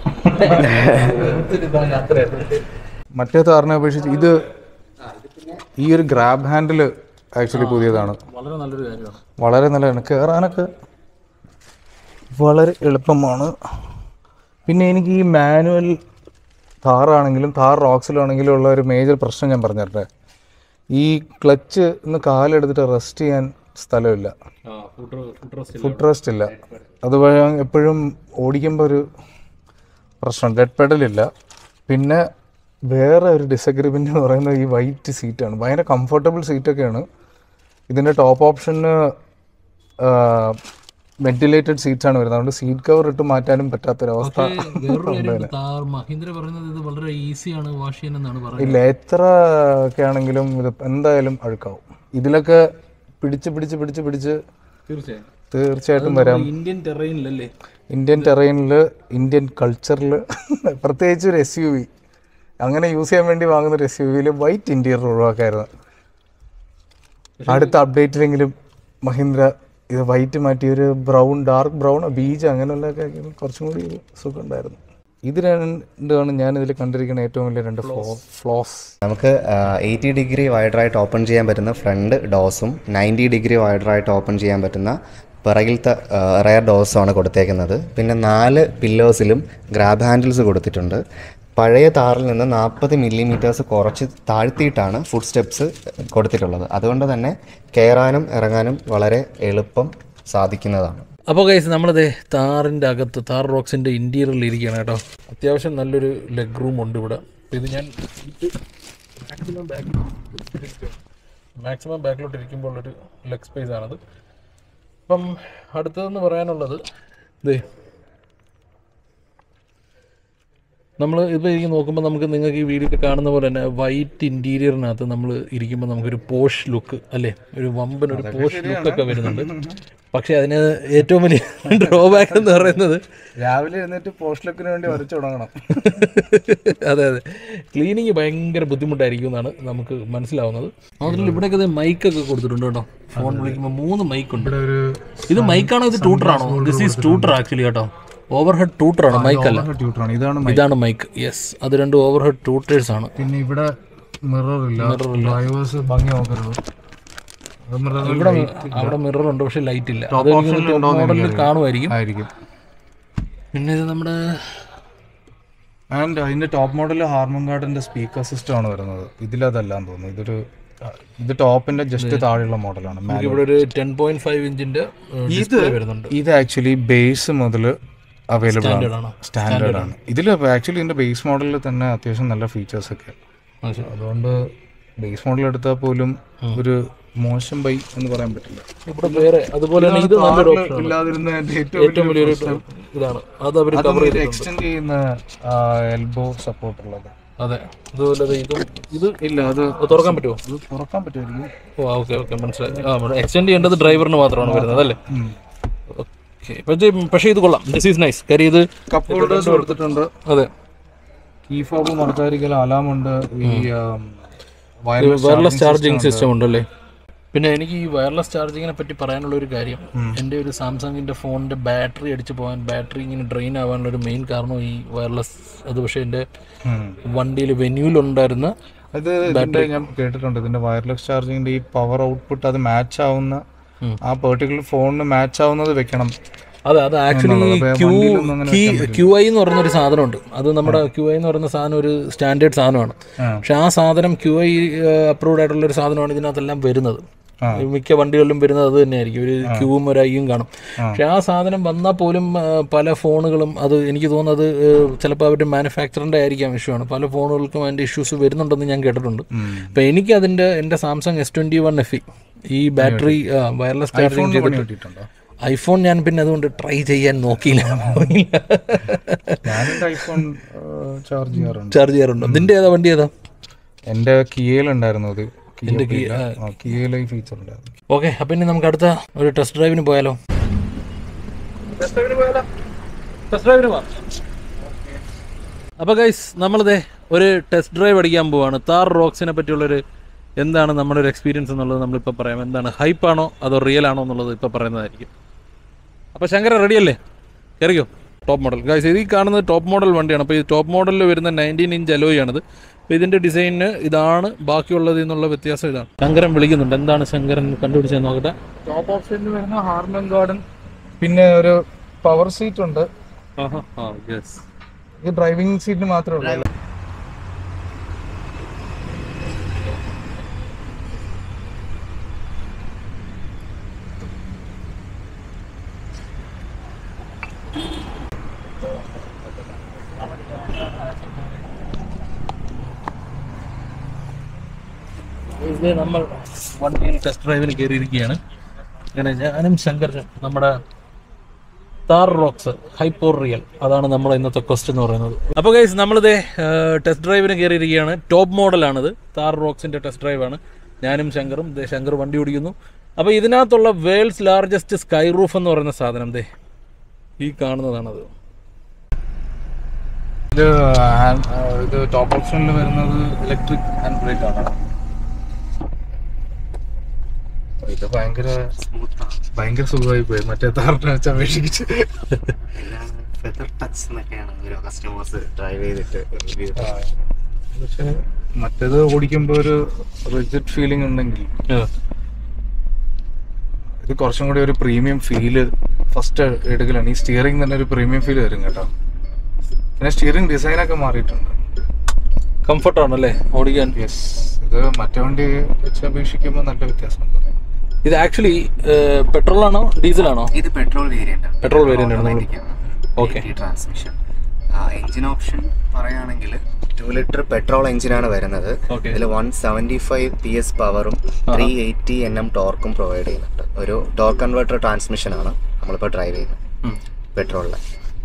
യാത്രയായിരുന്നു മറ്റേ താറിനെ അപേക്ഷിച്ച് ഇത് ഈ ഒരു ഗ്രാബ് ഹാൻഡിൽ ആക്ച്വലി പുതിയതാണ് വളരെ നല്ലൊരു കാര്യമാണ് വളരെ നല്ലതാണ് കയറാനൊക്കെ വളരെ എളുപ്പമാണ് പിന്നെ എനിക്ക് ഈ മാനുവൽ താറാണെങ്കിലും താർ റോക്സിലാണെങ്കിലും ഉള്ള ഒരു മേജർ പ്രശ്നം ഞാൻ പറഞ്ഞിട്ടെ ഈ ക്ലച്ച് ഒന്ന് കാലെടുത്തിട്ട് റെസ്റ്റ് ചെയ്യാൻ സ്ഥലമില്ല ഫുഡ് റെസ്റ്റ് ഇല്ല അതുപോലെ എപ്പോഴും ഓടിക്കുമ്പോൾ ഒരു പ്രശ്നം ഡെഡ് പെഡലില്ല പിന്നെ വേറെ ഒരു ഡിസഗ്രിമെൻ്റ് എന്ന് പറയുന്നത് ഈ വൈറ്റ് സീറ്റാണ് ഭയങ്കര കംഫർട്ടബിൾ സീറ്റൊക്കെയാണ് ഇതിൻ്റെ ടോപ്പ് ഓപ്ഷന് വെന്റിലേറ്റഡ് സീറ്റ്സ് ആണ് വരുന്നത് അതുകൊണ്ട് സീറ്റ് കവർ ഇട്ട് മാറ്റാനും പറ്റാത്തൊരവസ്ഥ വേറൊരു കാര്യമുണ്ട് താർ മഹീന്ദ്ര പറയുന്നത് ഇത് വളരെ ഈസിയാണ് വാഷ് ചെയ്യാനെന്നാണ് പറയുന്നത് ഇല്ല എത്ര ഒക്കെ ആണെങ്കിലും ഇത് എന്തായാലും അഴുക്കാവും ഇതിലൊക്കെ പിടിച്ച് പിടിച്ച് പിടിച്ച് പിടിച്ച് തീർച്ചയായും തീർച്ചയായിട്ടും വരാം ഇന്ത്യൻ ടെറൈനിലല്ലേ ഇന്ത്യൻ ടെറൈനിൽ ഇന്ത്യൻ കൾച്ചറിൽ പ്രത്യേകിച്ച് ഒരു എസ് യു വി അങ്ങനെ യൂസ് ചെയ്യാൻ വേണ്ടി വാങ്ങുന്ന ഒരു എസ് യു വിയിൽ വൈറ്റ് ഇൻറ്റീരിയർ ഒഴിവാക്കായിരുന്നു അടുത്ത അപ്ഡേറ്റിലെങ്കിലും മഹീന്ദ്ര ഇത് വൈറ്റ് മാറ്റി ഒരു ബ്രൗൺ ഡാർക്ക് ബ്രൗൺ ബീജ് അങ്ങനെയുള്ളതൊക്കെ ആക്കിയാൽ കുറച്ചും കൂടി ഒരു സുഖം ഉണ്ടായിരുന്നു ഇത് രണ്ടാണ് ഞാൻ ഇതിൽ കണ്ടിരിക്കുന്ന ഏറ്റവും വലിയ രണ്ട് ഫ്ലോ ഫ്ലോസ് നമുക്ക് എയ്റ്റി ഡിഗ്രി വൈഡറായിട്ട് ഓപ്പൺ ചെയ്യാൻ പറ്റുന്ന ഫ്രണ്ട് ഡോസും നയൻറ്റി ഡിഗ്രി വൈഡറായിട്ട് ഓപ്പൺ ചെയ്യാൻ പറ്റുന്ന പിറകിലത്തെ റയർ ഡോസുമാണ് കൊടുത്തേക്കുന്നത് പിന്നെ നാല് പില്ലേഴ്സിലും ഗ്രാബ് ഹാൻഡിൽസ് കൊടുത്തിട്ടുണ്ട് പഴയ താറിൽ നിന്ന് നാൽപ്പത് മില്ലിമീറ്റേഴ്സ് കുറച്ച് താഴ്ത്തിയിട്ടാണ് ഫുഡ് സ്റ്റെപ്സ് കൊടുത്തിട്ടുള്ളത് അതുകൊണ്ട് തന്നെ കയറാനും ഇറങ്ങാനും വളരെ എളുപ്പം സാധിക്കുന്നതാണ് അപ്പോൾ കൈസ് നമ്മളിതേ താറിൻ്റെ അകത്ത് താർ റോക്സിൻ്റെ ഇൻറ്റീരിയറിൽ ഇരിക്കുകയാണ് കേട്ടോ അത്യാവശ്യം നല്ലൊരു ലെഗ് റൂം ഉണ്ട് ഇവിടെ അപ്പോൾ ഇത് ഞാൻ മാക്സിമം ബാക്ക് മാക്സിമം ബാക്കിലോട്ട് ഇരിക്കുമ്പോൾ ഒരു ലെഗ് സ്പേസ് ആണത് അപ്പം അടുത്തതെന്ന് പറയാനുള്ളത് ഇതേ നമ്മൾ ഇപ്പോൾ ഇരിക്കും നോക്കുമ്പോൾ നമുക്ക് നിങ്ങൾക്ക് ഈ വീഡിയോയിൽ കാണുന്ന പോലെ തന്നെ വൈറ്റ് ഇൻറ്റീരിയറിനകത്ത് നമ്മൾ ഇരിക്കുമ്പോൾ നമുക്കൊരു പോഷ് ലുക്ക് അല്ലേ ഒരു വമ്പൻ ഒരു പോഷ് ലുക്കൊക്കെ വരുന്നുണ്ട് പക്ഷേ അതിന് ഏറ്റവും വലിയ ഡ്രോബാക്ക് എന്ന് പറയുന്നത് രാവിലെ എഴുന്നേറ്റ് പോസ്റ്റ് ലുക്കിന് വേണ്ടി വരച്ചു തുടങ്ങണം അതെ അതെ ക്ലീനിങ് ഭയങ്കര ബുദ്ധിമുട്ടായിരിക്കും എന്നാണ് നമുക്ക് മനസ്സിലാവുന്നത് അതുകൊണ്ട് ഇവിടെയൊക്കെ മൈക്കൊക്കെ കൊടുത്തിട്ടുണ്ട് കേട്ടോ ഫോൺ വിളിക്കുമ്പോൾ മൂന്ന് മൈക്ക് ഉണ്ട് ഒരു ഇത് മൈക്കാണോ ഇത് ട്യൂട്ടറാണോ ദിസ് ഈസ് ട്യൂട്ടർ ആക്ച്വലി കേട്ടോ ഓവർ ഹെഡ് ട്യൂട്ടറാണ് മൈക്കല്ല ട്യൂട്ടറാണ് ഇതാണ് mic. ഇതാണ് മൈക്ക് യെസ് അത് രണ്ട് ഓവർ ഹെഡ് ട്യൂട്ടേഴ്സ് ആണ് പിന്നെ ഇവിടെ മിറർ ഇല്ല ഡ്രൈവേഴ്സ് ഭംഗി നോക്കരുത് അത് mirror ഇവിടെ അവിടെ മിറർ ഉണ്ട് പക്ഷെ ലൈറ്റ് ഇല്ല അത് മോഡലിൽ കാണുമായിരിക്കും ആയിരിക്കും പിന്നെ ഇത് നമ്മുടെ ആൻഡ് അതിന്റെ ടോപ്പ് മോഡൽ ഹാർമൺ ഗാർഡിന്റെ സ്പീക്കർ സിസ്റ്റം ആണ് വരുന്നത് ഇതിലതല്ലാന്ന് തോന്നുന്നു ഇതൊരു ഇത് ടോപ്പിന്റെ ജസ്റ്റ് താഴെയുള്ള മോഡലാണ് ഇവിടെ ഒരു ടെൻ പോയിന്റ് ഫൈവ് ഇഞ്ചിന്റെ ഡിസ്പ്ലേ വരുന്നുണ്ട് ഇത് ആക്ച്വലി ബേസ് മുതൽ അവൈലബിൾ ആണ് ആണോ സ്റ്റാൻഡേർഡ് ആണ് ഇതിൽ ആക്ച്വലി ഇതിന്റെ ബേസ് മോഡലിൽ തന്നെ അത്യാവശ്യം നല്ല ഫീച്ചേഴ്സ് ഒക്കെ ആ, ശരി. അതുകൊണ്ട് ബേസ് മോഡൽ എടുത്താൽ പോലും ഒരു മോശം ബൈ എന്ന് പറയാൻ പറ്റില്ല ഇവിടെ വേറെ അതുപോലെ തന്നെ ഇത് നല്ലൊരു കാറില് ഓപ്ഷൻ ഇല്ലാതിരുന്ന ഏറ്റവും ഏറ്റവും വലിയൊരു ഇതാണ് അത് അവർ കവർ ചെയ്തിട്ടുണ്ട് എക്സ്റ്റെൻഡ് ചെയ്യുന്ന എൽബോ സപ്പോർട്ട് ഉള്ളത് അതെ അതുപോലെ ദേ ഇതും ഇത് ഇല്ല അത് അത് തുറക്കാൻ പറ്റുമോ ഇത് തുറക്കാൻ പറ്റുമായിരിക്കും ഓ ഓക്കെ ഓക്കെ മനസ്സിലായി ആ എക്സ്റ്റെൻഡ് ചെയ്യേണ്ടത് ഡ്രൈവറിന് മാത്രമാണ് വരുന്നത് അല്ലേ ഓക്കെ പക്ഷേ പക്ഷേ ഇത് കൊള്ളാം ദിസ് ഈസ് നൈസ് കാര്യം ഇത് കപ്പ് ഹോൾഡേഴ്സ് കൊടുത്തിട്ടുണ്ട് അതെ കീ ഫോബ് മറക്കാതിരിക്കൽ അലാം ഉണ്ട് ഈ വയർലെസ് വയർലെസ് ചാർജിങ് സിസ്റ്റം ഉണ്ടല്ലേ പിന്നെ എനിക്ക് ഈ വയർലെസ് ചാർജിങ്ങിനെ പറ്റി പറയാനുള്ള ഒരു കാര്യം എൻ്റെ ഒരു സാംസങ്ങിൻ്റെ ഫോണിൻ്റെ ബാറ്ററി അടിച്ചു പോകാൻ ബാറ്ററി ഇങ്ങനെ ഡ്രെയിൻ ആവാനുള്ള ഒരു മെയിൻ കാരണം ഈ വയർലെസ് അത് പക്ഷേ എൻ്റെ വണ്ടിയിൽ വെന്യൂലുണ്ടായിരുന്ന ഇത് ഇതിന്റെ ഞാൻ കേട്ടിട്ടുണ്ട് ഇതിന്റെ വയർലെസ് ചാർജിങ്ങിന്റെ ഈ പവർ ഔട്ട്പുട്ട് അത് മാച്ച് ആവുന്ന ആ പെർട്ടിക്കുലർ ഫോണിന് മാച്ച് ആവുന്നത് വെക്കണം അതെ അത് ആക്ച്വലി അപ്പൊ ക്യൂ വണ്ടിയിലൊന്നും അങ്ങനെ കീ ക്യു ഐ എന്ന് പറയുന്ന ഒരു സാധനമുണ്ട് അത് നമ്മുടെ ക്യു ഐ എന്ന് പറയുന്ന സാധനം ഒരു സ്റ്റാൻഡേർഡ് സാധനമാണ് ആ. പക്ഷെ ആ സാധനം ക്യു ഐ അപ്രൂവ്ഡ് ആയിട്ടുള്ള ഒരു സാധനമാണ് ഇതിനകത്തെല്ലാം വരുന്നത് ആ. മിക്ക വണ്ടികളിലും വരുന്നത് അത് തന്നെയായിരിക്കും ഒരു ക്യൂവും ഒരു ഐയും കാണും പക്ഷെ ആ സാധനം വന്നാൽ പോലും ആ, പല ഫോണുകളും അത് എനിക്ക് തോന്നുന്നത് ചിലപ്പോൾ അവരുടെ മാനുഫാക്ചറിൻ്റെ ആയിരിക്കാം ഇഷ്യൂ ആണ് പല ഫോണുകൾക്കും അതിൻ്റെ ഇഷ്യൂസ് വരുന്നുണ്ടെന്ന് ഞാൻ കേട്ടിട്ടുണ്ട് അപ്പം എനിക്ക് അതിൻ്റെ എൻ്റെ Samsung S twenty one F E battery wireless charging ചെയ്തിട്ട് കിട്ടിയിട്ടുണ്ടോ ഐഫോൺ ഞാൻ പിന്നെ അതുകൊണ്ട് ട്രൈ ചെയ്യാൻ നോക്കിയില്ല ഞാനെന്റെ ഐഫോൺ ചാർജ് ചെയ്യാറുണ്ട് ചാർജ് ചെയ്യാറുണ്ടോ നിന്റെ ഏതാ വണ്ടി ഏതാ എന്റെ കിയയിലുണ്ടായിരുന്നു അത് കിയയിലെ ഈ ഫീച്ചർ ഉണ്ടായിരുന്നു ഓക്കെ അപ്പം ഇനി നമുക്ക് അടുത്ത ഒരു ടെസ്റ്റ് ഡ്രൈവിന് പോയാലോ അപ്പോൾ ഗൈസ് നമ്മളിതേ ഒരു ടെസ്റ്റ് ഡ്രൈവ് അടിക്കാൻ പോവാണ് താർ റോക്സിനെ പറ്റിയുള്ളൊരു എന്താണ് നമ്മുടെ ഒരു എക്സ്പീരിയൻസ് എന്നുള്ളത് നമ്മളിപ്പോൾ പറയാം എന്താണ് ഹൈപ്പാണോ അതോ റിയൽ ആണോ എന്നുള്ളത് ഇപ്പോൾ പറയുന്നതായിരിക്കും അപ്പോൾ ശങ്കര റെഡിയല്ലേ കയറിയോ ടോപ്പ് മോഡൽ ഗൈസ് ഇത് ഈ കാണുന്നത് ടോപ്പ് മോഡൽ വണ്ടിയാണ് അപ്പോൾ ഈ ടോപ്പ് മോഡലിൽ വരുന്ന നയൻറ്റീൻ ഇഞ്ച് അലോയാണ് അപ്പോൾ ഇതിൻ്റെ ഡിസൈനിന് ഇതാണ് ബാക്കിയുള്ളത് എന്നുള്ള വ്യത്യാസം ഇതാണ് ശങ്കരൻ വിളിക്കുന്നുണ്ട് എന്താണ് ശങ്കരൻ കണ്ടുപിടിച്ചത് നോക്കട്ടെ ടോപ്പ് ഓപ്ഷനിൽ വരുന്ന ഹാർമൻ ഗാർഡൻ പിന്നെ ഒരു പവർ സീറ്റ് ഉണ്ട് യെസ് ഇത് ഡ്രൈവിംഗ് സീറ്റിന് മാത്രമേ ഉള്ളൂ ഇത് നമ്മൾ വണ്ടിയിൽ ടെസ്റ്റ് ഡ്രൈവിന് കയറിയിരിക്കുകയാണ് അങ്ങനെ ഞാനും ശങ്കരനും നമ്മുടെ താർ റോക്സ് ഹൈപ്പോർ റിയൽ അതാണ് നമ്മുടെ ഇന്നത്തെ ക്വസ്റ്റ് എന്ന് പറയുന്നത് അപ്പോൾ ഗൈസ് നമ്മളിത് ടെസ്റ്റ് ഡ്രൈവിന് കയറിയിരിക്കുകയാണ് ടോപ്പ് മോഡലാണിത് താർ റോക്സിൻ്റെ ടെസ്റ്റ് ഡ്രൈവാണ് ഞാനും ശങ്കറും ദേ ശങ്കർ വണ്ടി ഓടിക്കുന്നു അപ്പോൾ ഇതിനകത്തുള്ള വേൾഡ്സ് ലാർജസ്റ്റ് സ്കൈ റൂഫ് എന്ന് പറയുന്ന സാധനം ദേ ഈ കാണുന്നതാണത് ഇത് hand- ആ, ഇത് ടോപ്പ് ഓപ്ഷനിൽ വരുന്നത് ഇലക്ട്രിക് ഹാൻഡ് ബ്രേക്ക് ആണ് ഇത് ഭയങ്കര ഭയങ്കര സുഖമായി പോയി മറ്റേ താറിനെ വെച്ച് അപേക്ഷിച്ച് ഫെദർ ടച്ച് എന്നൊക്കെയാണ് ഓരോ കസ്റ്റമേഴ്സ് ഡ്രൈവ് ചെയ്തിട്ട് റിവ്യൂ പക്ഷെ മറ്റേത് ഓടിക്കുമ്പോൾ ഒരു റിജിഡ് ഫീലിംഗ് ഉണ്ടെങ്കിൽ ഇത് കുറച്ചും കൂടി ഒരു പ്രീമിയം ഫീല് ഫസ്റ്റ് എടുക്കലാണ് ഈ സ്റ്റിയറിംഗ് തന്നെ ഒരു പ്രീമിയം ഫീൽ വരും കേട്ടോ പിന്നെ സ്റ്റിയറിംഗ് ഡിസൈൻ ഒക്കെ മാറിയിട്ടുണ്ട് കംഫർട്ടാണല്ലേ ഓടിക്കാൻ യെസ് ഇത് മറ്റേ വണ്ടി വെച്ച് അപേക്ഷിക്കുമ്പോൾ നല്ല വ്യത്യാസമുണ്ട് ഇത് ആക്ച്വലി പെട്രോൾ ആണോ ഡീസൽ ആണോ ഇത് പെട്രോൾ വേരിയന്റ് ആണ് Petrol variant ആണ് നമ്മൾ- Okay. ട്രാൻസ്മിഷൻ എഞ്ചിൻ ഓപ്ഷൻ പറയുകയാണെങ്കിൽ ടു ലിറ്റർ പെട്രോൾ എഞ്ചിനാണ് വരുന്നത് Okay. ഇതിൽ one seventy five P S പവറും ത്രീ എയ്റ്റി എൻ എം ടോർക്കും പ്രൊവൈഡ് ചെയ്യുന്നുണ്ട് ഒരു ടോർക്ക് കൺവേർട്ടർ ട്രാൻസ്മിഷൻ ആണ് നമ്മളിപ്പോൾ ഡ്രൈവ് ചെയ്യുന്നത് പെട്രോളിൽ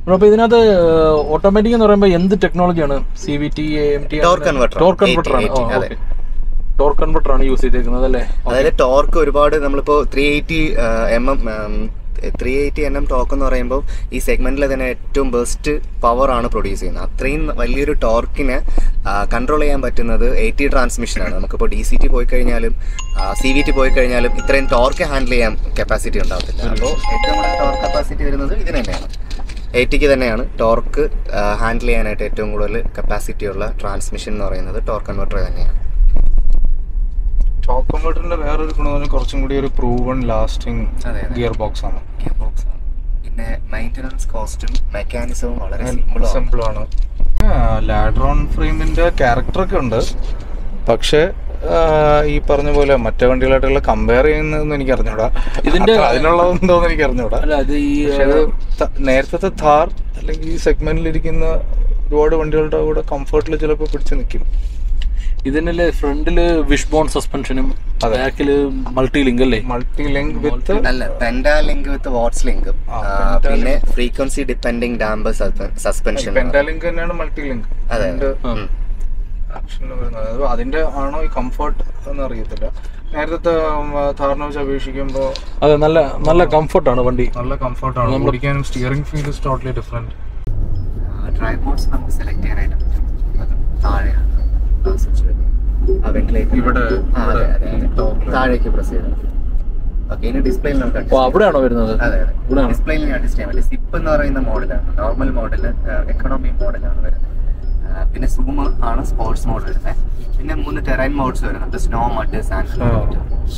അപ്പോൾ ഇതിനകത്ത് ഓട്ടോമാറ്റിക് എന്ന് പറയുമ്പോൾ എന്ത് ടെക്നോളജിയാണ് C V T M T Torque converter. Torque converter ആണ് 80, അതെ. ടോർക്ക് കൺവെർട്ടർ ആണ് യൂസ് ചെയ്തേക്കുന്നത് അല്ലേ അതായത് ടോർക്ക് ഒരുപാട് നമ്മളിപ്പോ three eighty M M three eighty N M torque എന്ന് പറയുമ്പോൾ ഈ സെഗ്മെന്റിൽ തന്നെ ഏറ്റവും ബെസ്റ്റ് പവർ ആണ് പ്രൊഡ്യൂസ് ചെയ്യുന്നത് അത്രയും വലിയൊരു ടോർക്കിനെ കൺട്രോൾ ചെയ്യാൻ പറ്റുന്നത് എയ്റ്റി ട്രാൻസ്മിഷനാണ് നമുക്കിപ്പോൾ ഡി സി ടി പോയി കഴിഞ്ഞാലും സി വി ടി പോയി കഴിഞ്ഞാലും ഇത്രയും ടോർക്ക് ഹാൻഡിൽ ചെയ്യാൻ കപ്പാസിറ്റി ഉണ്ടാവത്തില്ല അപ്പോൾ ഏറ്റവും കൂടുതൽ ടോർക്ക് കപ്പാസിറ്റി വരുന്നത് ഇതിന് തന്നെയാണ് എയ്റ്റിക്ക് തന്നെയാണ് ടോർക്ക് ഹാൻഡിൽ ചെയ്യാനായിട്ട് ഏറ്റവും കൂടുതൽ കപ്പാസിറ്റി ഉള്ള ട്രാൻസ്മിഷൻ എന്ന് പറയുന്നത് ടോർക്ക് കൺവെർട്ടർ തന്നെയാണ് ടോപ്പ് കൺവേർട്ടറിന്റെ വേറൊരു ഗുണം എന്ന് പറഞ്ഞാൽ കുറച്ചും കൂടി ഒരു പ്രൂവൺ ലാസ്റ്റിംഗ് അതെ, അതെ. ഗിയർ ബോക്സ് ആണ് ഗിയർ ബോക്സ് ആണ് പിന്നെ മെയിൻ്റനൻസ് കോസ്റ്റും മെക്കാനിസവും വളരെ സിമ്പിൾ ആണ് സിമ്പിൾ ആണ് ലാഡ്രോൺ ഫ്രെയിമിന്റെ ക്യാരക്ടർ ഒക്കെ ഉണ്ട് പക്ഷേ ആ, ഈ പറഞ്ഞ പോലെ മറ്റേ വണ്ടികളായിട്ടുള്ള കമ്പയർ ചെയ്യുന്നതെന്ന് എനിക്ക് അറിഞ്ഞൂടാ ഇതിന്റെ- അത്ര അതിനുള്ളതെന്തോന്ന് എനിക്ക് അറിഞ്ഞൂടാ അല്ല അത് ഈ പക്ഷേ അത് ത- നേരത്തെ താർ അല്ലെങ്കിൽ ഈ സെഗ്മെന്റിൽ ഇരിക്കുന്ന ഒരുപാട് വണ്ടികളുടെ കൂടെ കംഫർട്ടിൽ ചിലപ്പോൾ പിടിച്ചു നിൽക്കും ഇതിനല്ലേ ഫ്രണ്ടില് വിഷ് ബോൺ സസ്പെൻഷനും ബാക്കില് മൾട്ടി ലിങ്ക് അല്ലേ മൾട്ടി ലിങ്ക് വിത്ത് അല്ല pentalink with watt's link ആ, പിന്നെ frequency depending damper suspension pentalink തന്നെയാണ് മൾട്ടി ലിങ്ക് അതെ ഉം. ആക്ഷനിൽ വരുന്നത് അത് അതിന്റെ ആണോ ഈ കംഫർട്ട് എന്ന് അറിയത്തില്ല നേരത്തെ താറിനെ വെച്ച് അപേക്ഷിക്കുമ്പോൾ അതെ നല്ല നല്ല കംഫർട്ടാണ് വണ്ടി നല്ല കംഫർട്ടാണ് ഓടിക്കാനും steering feel is totally different drive modes നമുക്ക് സെലക്ട് ചെയ്യാനായിട്ട് പറ്റും. അത് താഴെയാണ് ആ switch വരുന്നത്. ആ ventilator. ഇവിടെ, ആ, അതെ, ഇവിടെ, അതെ, അതെ. top ല്. താഴേക്ക് പ്രസ് ചെയ്താൽ ഓക്കെ ഇനി ഡിസ്പ്ലേയിൽ നമുക്ക് ഓ adjust ചെയ്യാം. അവിടെയാണോ വരുന്നത് അതെ അതെ ഇവിടെയാണ്. ഡിസ്പ്ലേയിൽ അഡ്ജസ്റ്റ് ചെയ്യാൻ പറ്റും സിപ്പ് എന്ന് പറയുന്ന മോഡലാണ് നോർമൽ മോഡൽ എക്കണോമി മോഡലാണ് വരുന്നത് ആ, പിന്നെ സൂം ആണ് സ്പോർട്സ് മോഡ് വരുന്നത് പിന്നെ മൂന്ന് ടെറൈൻ മോഡ്സ് വരുന്നുണ്ട് സ്നോ മഡ് സാൻഡ്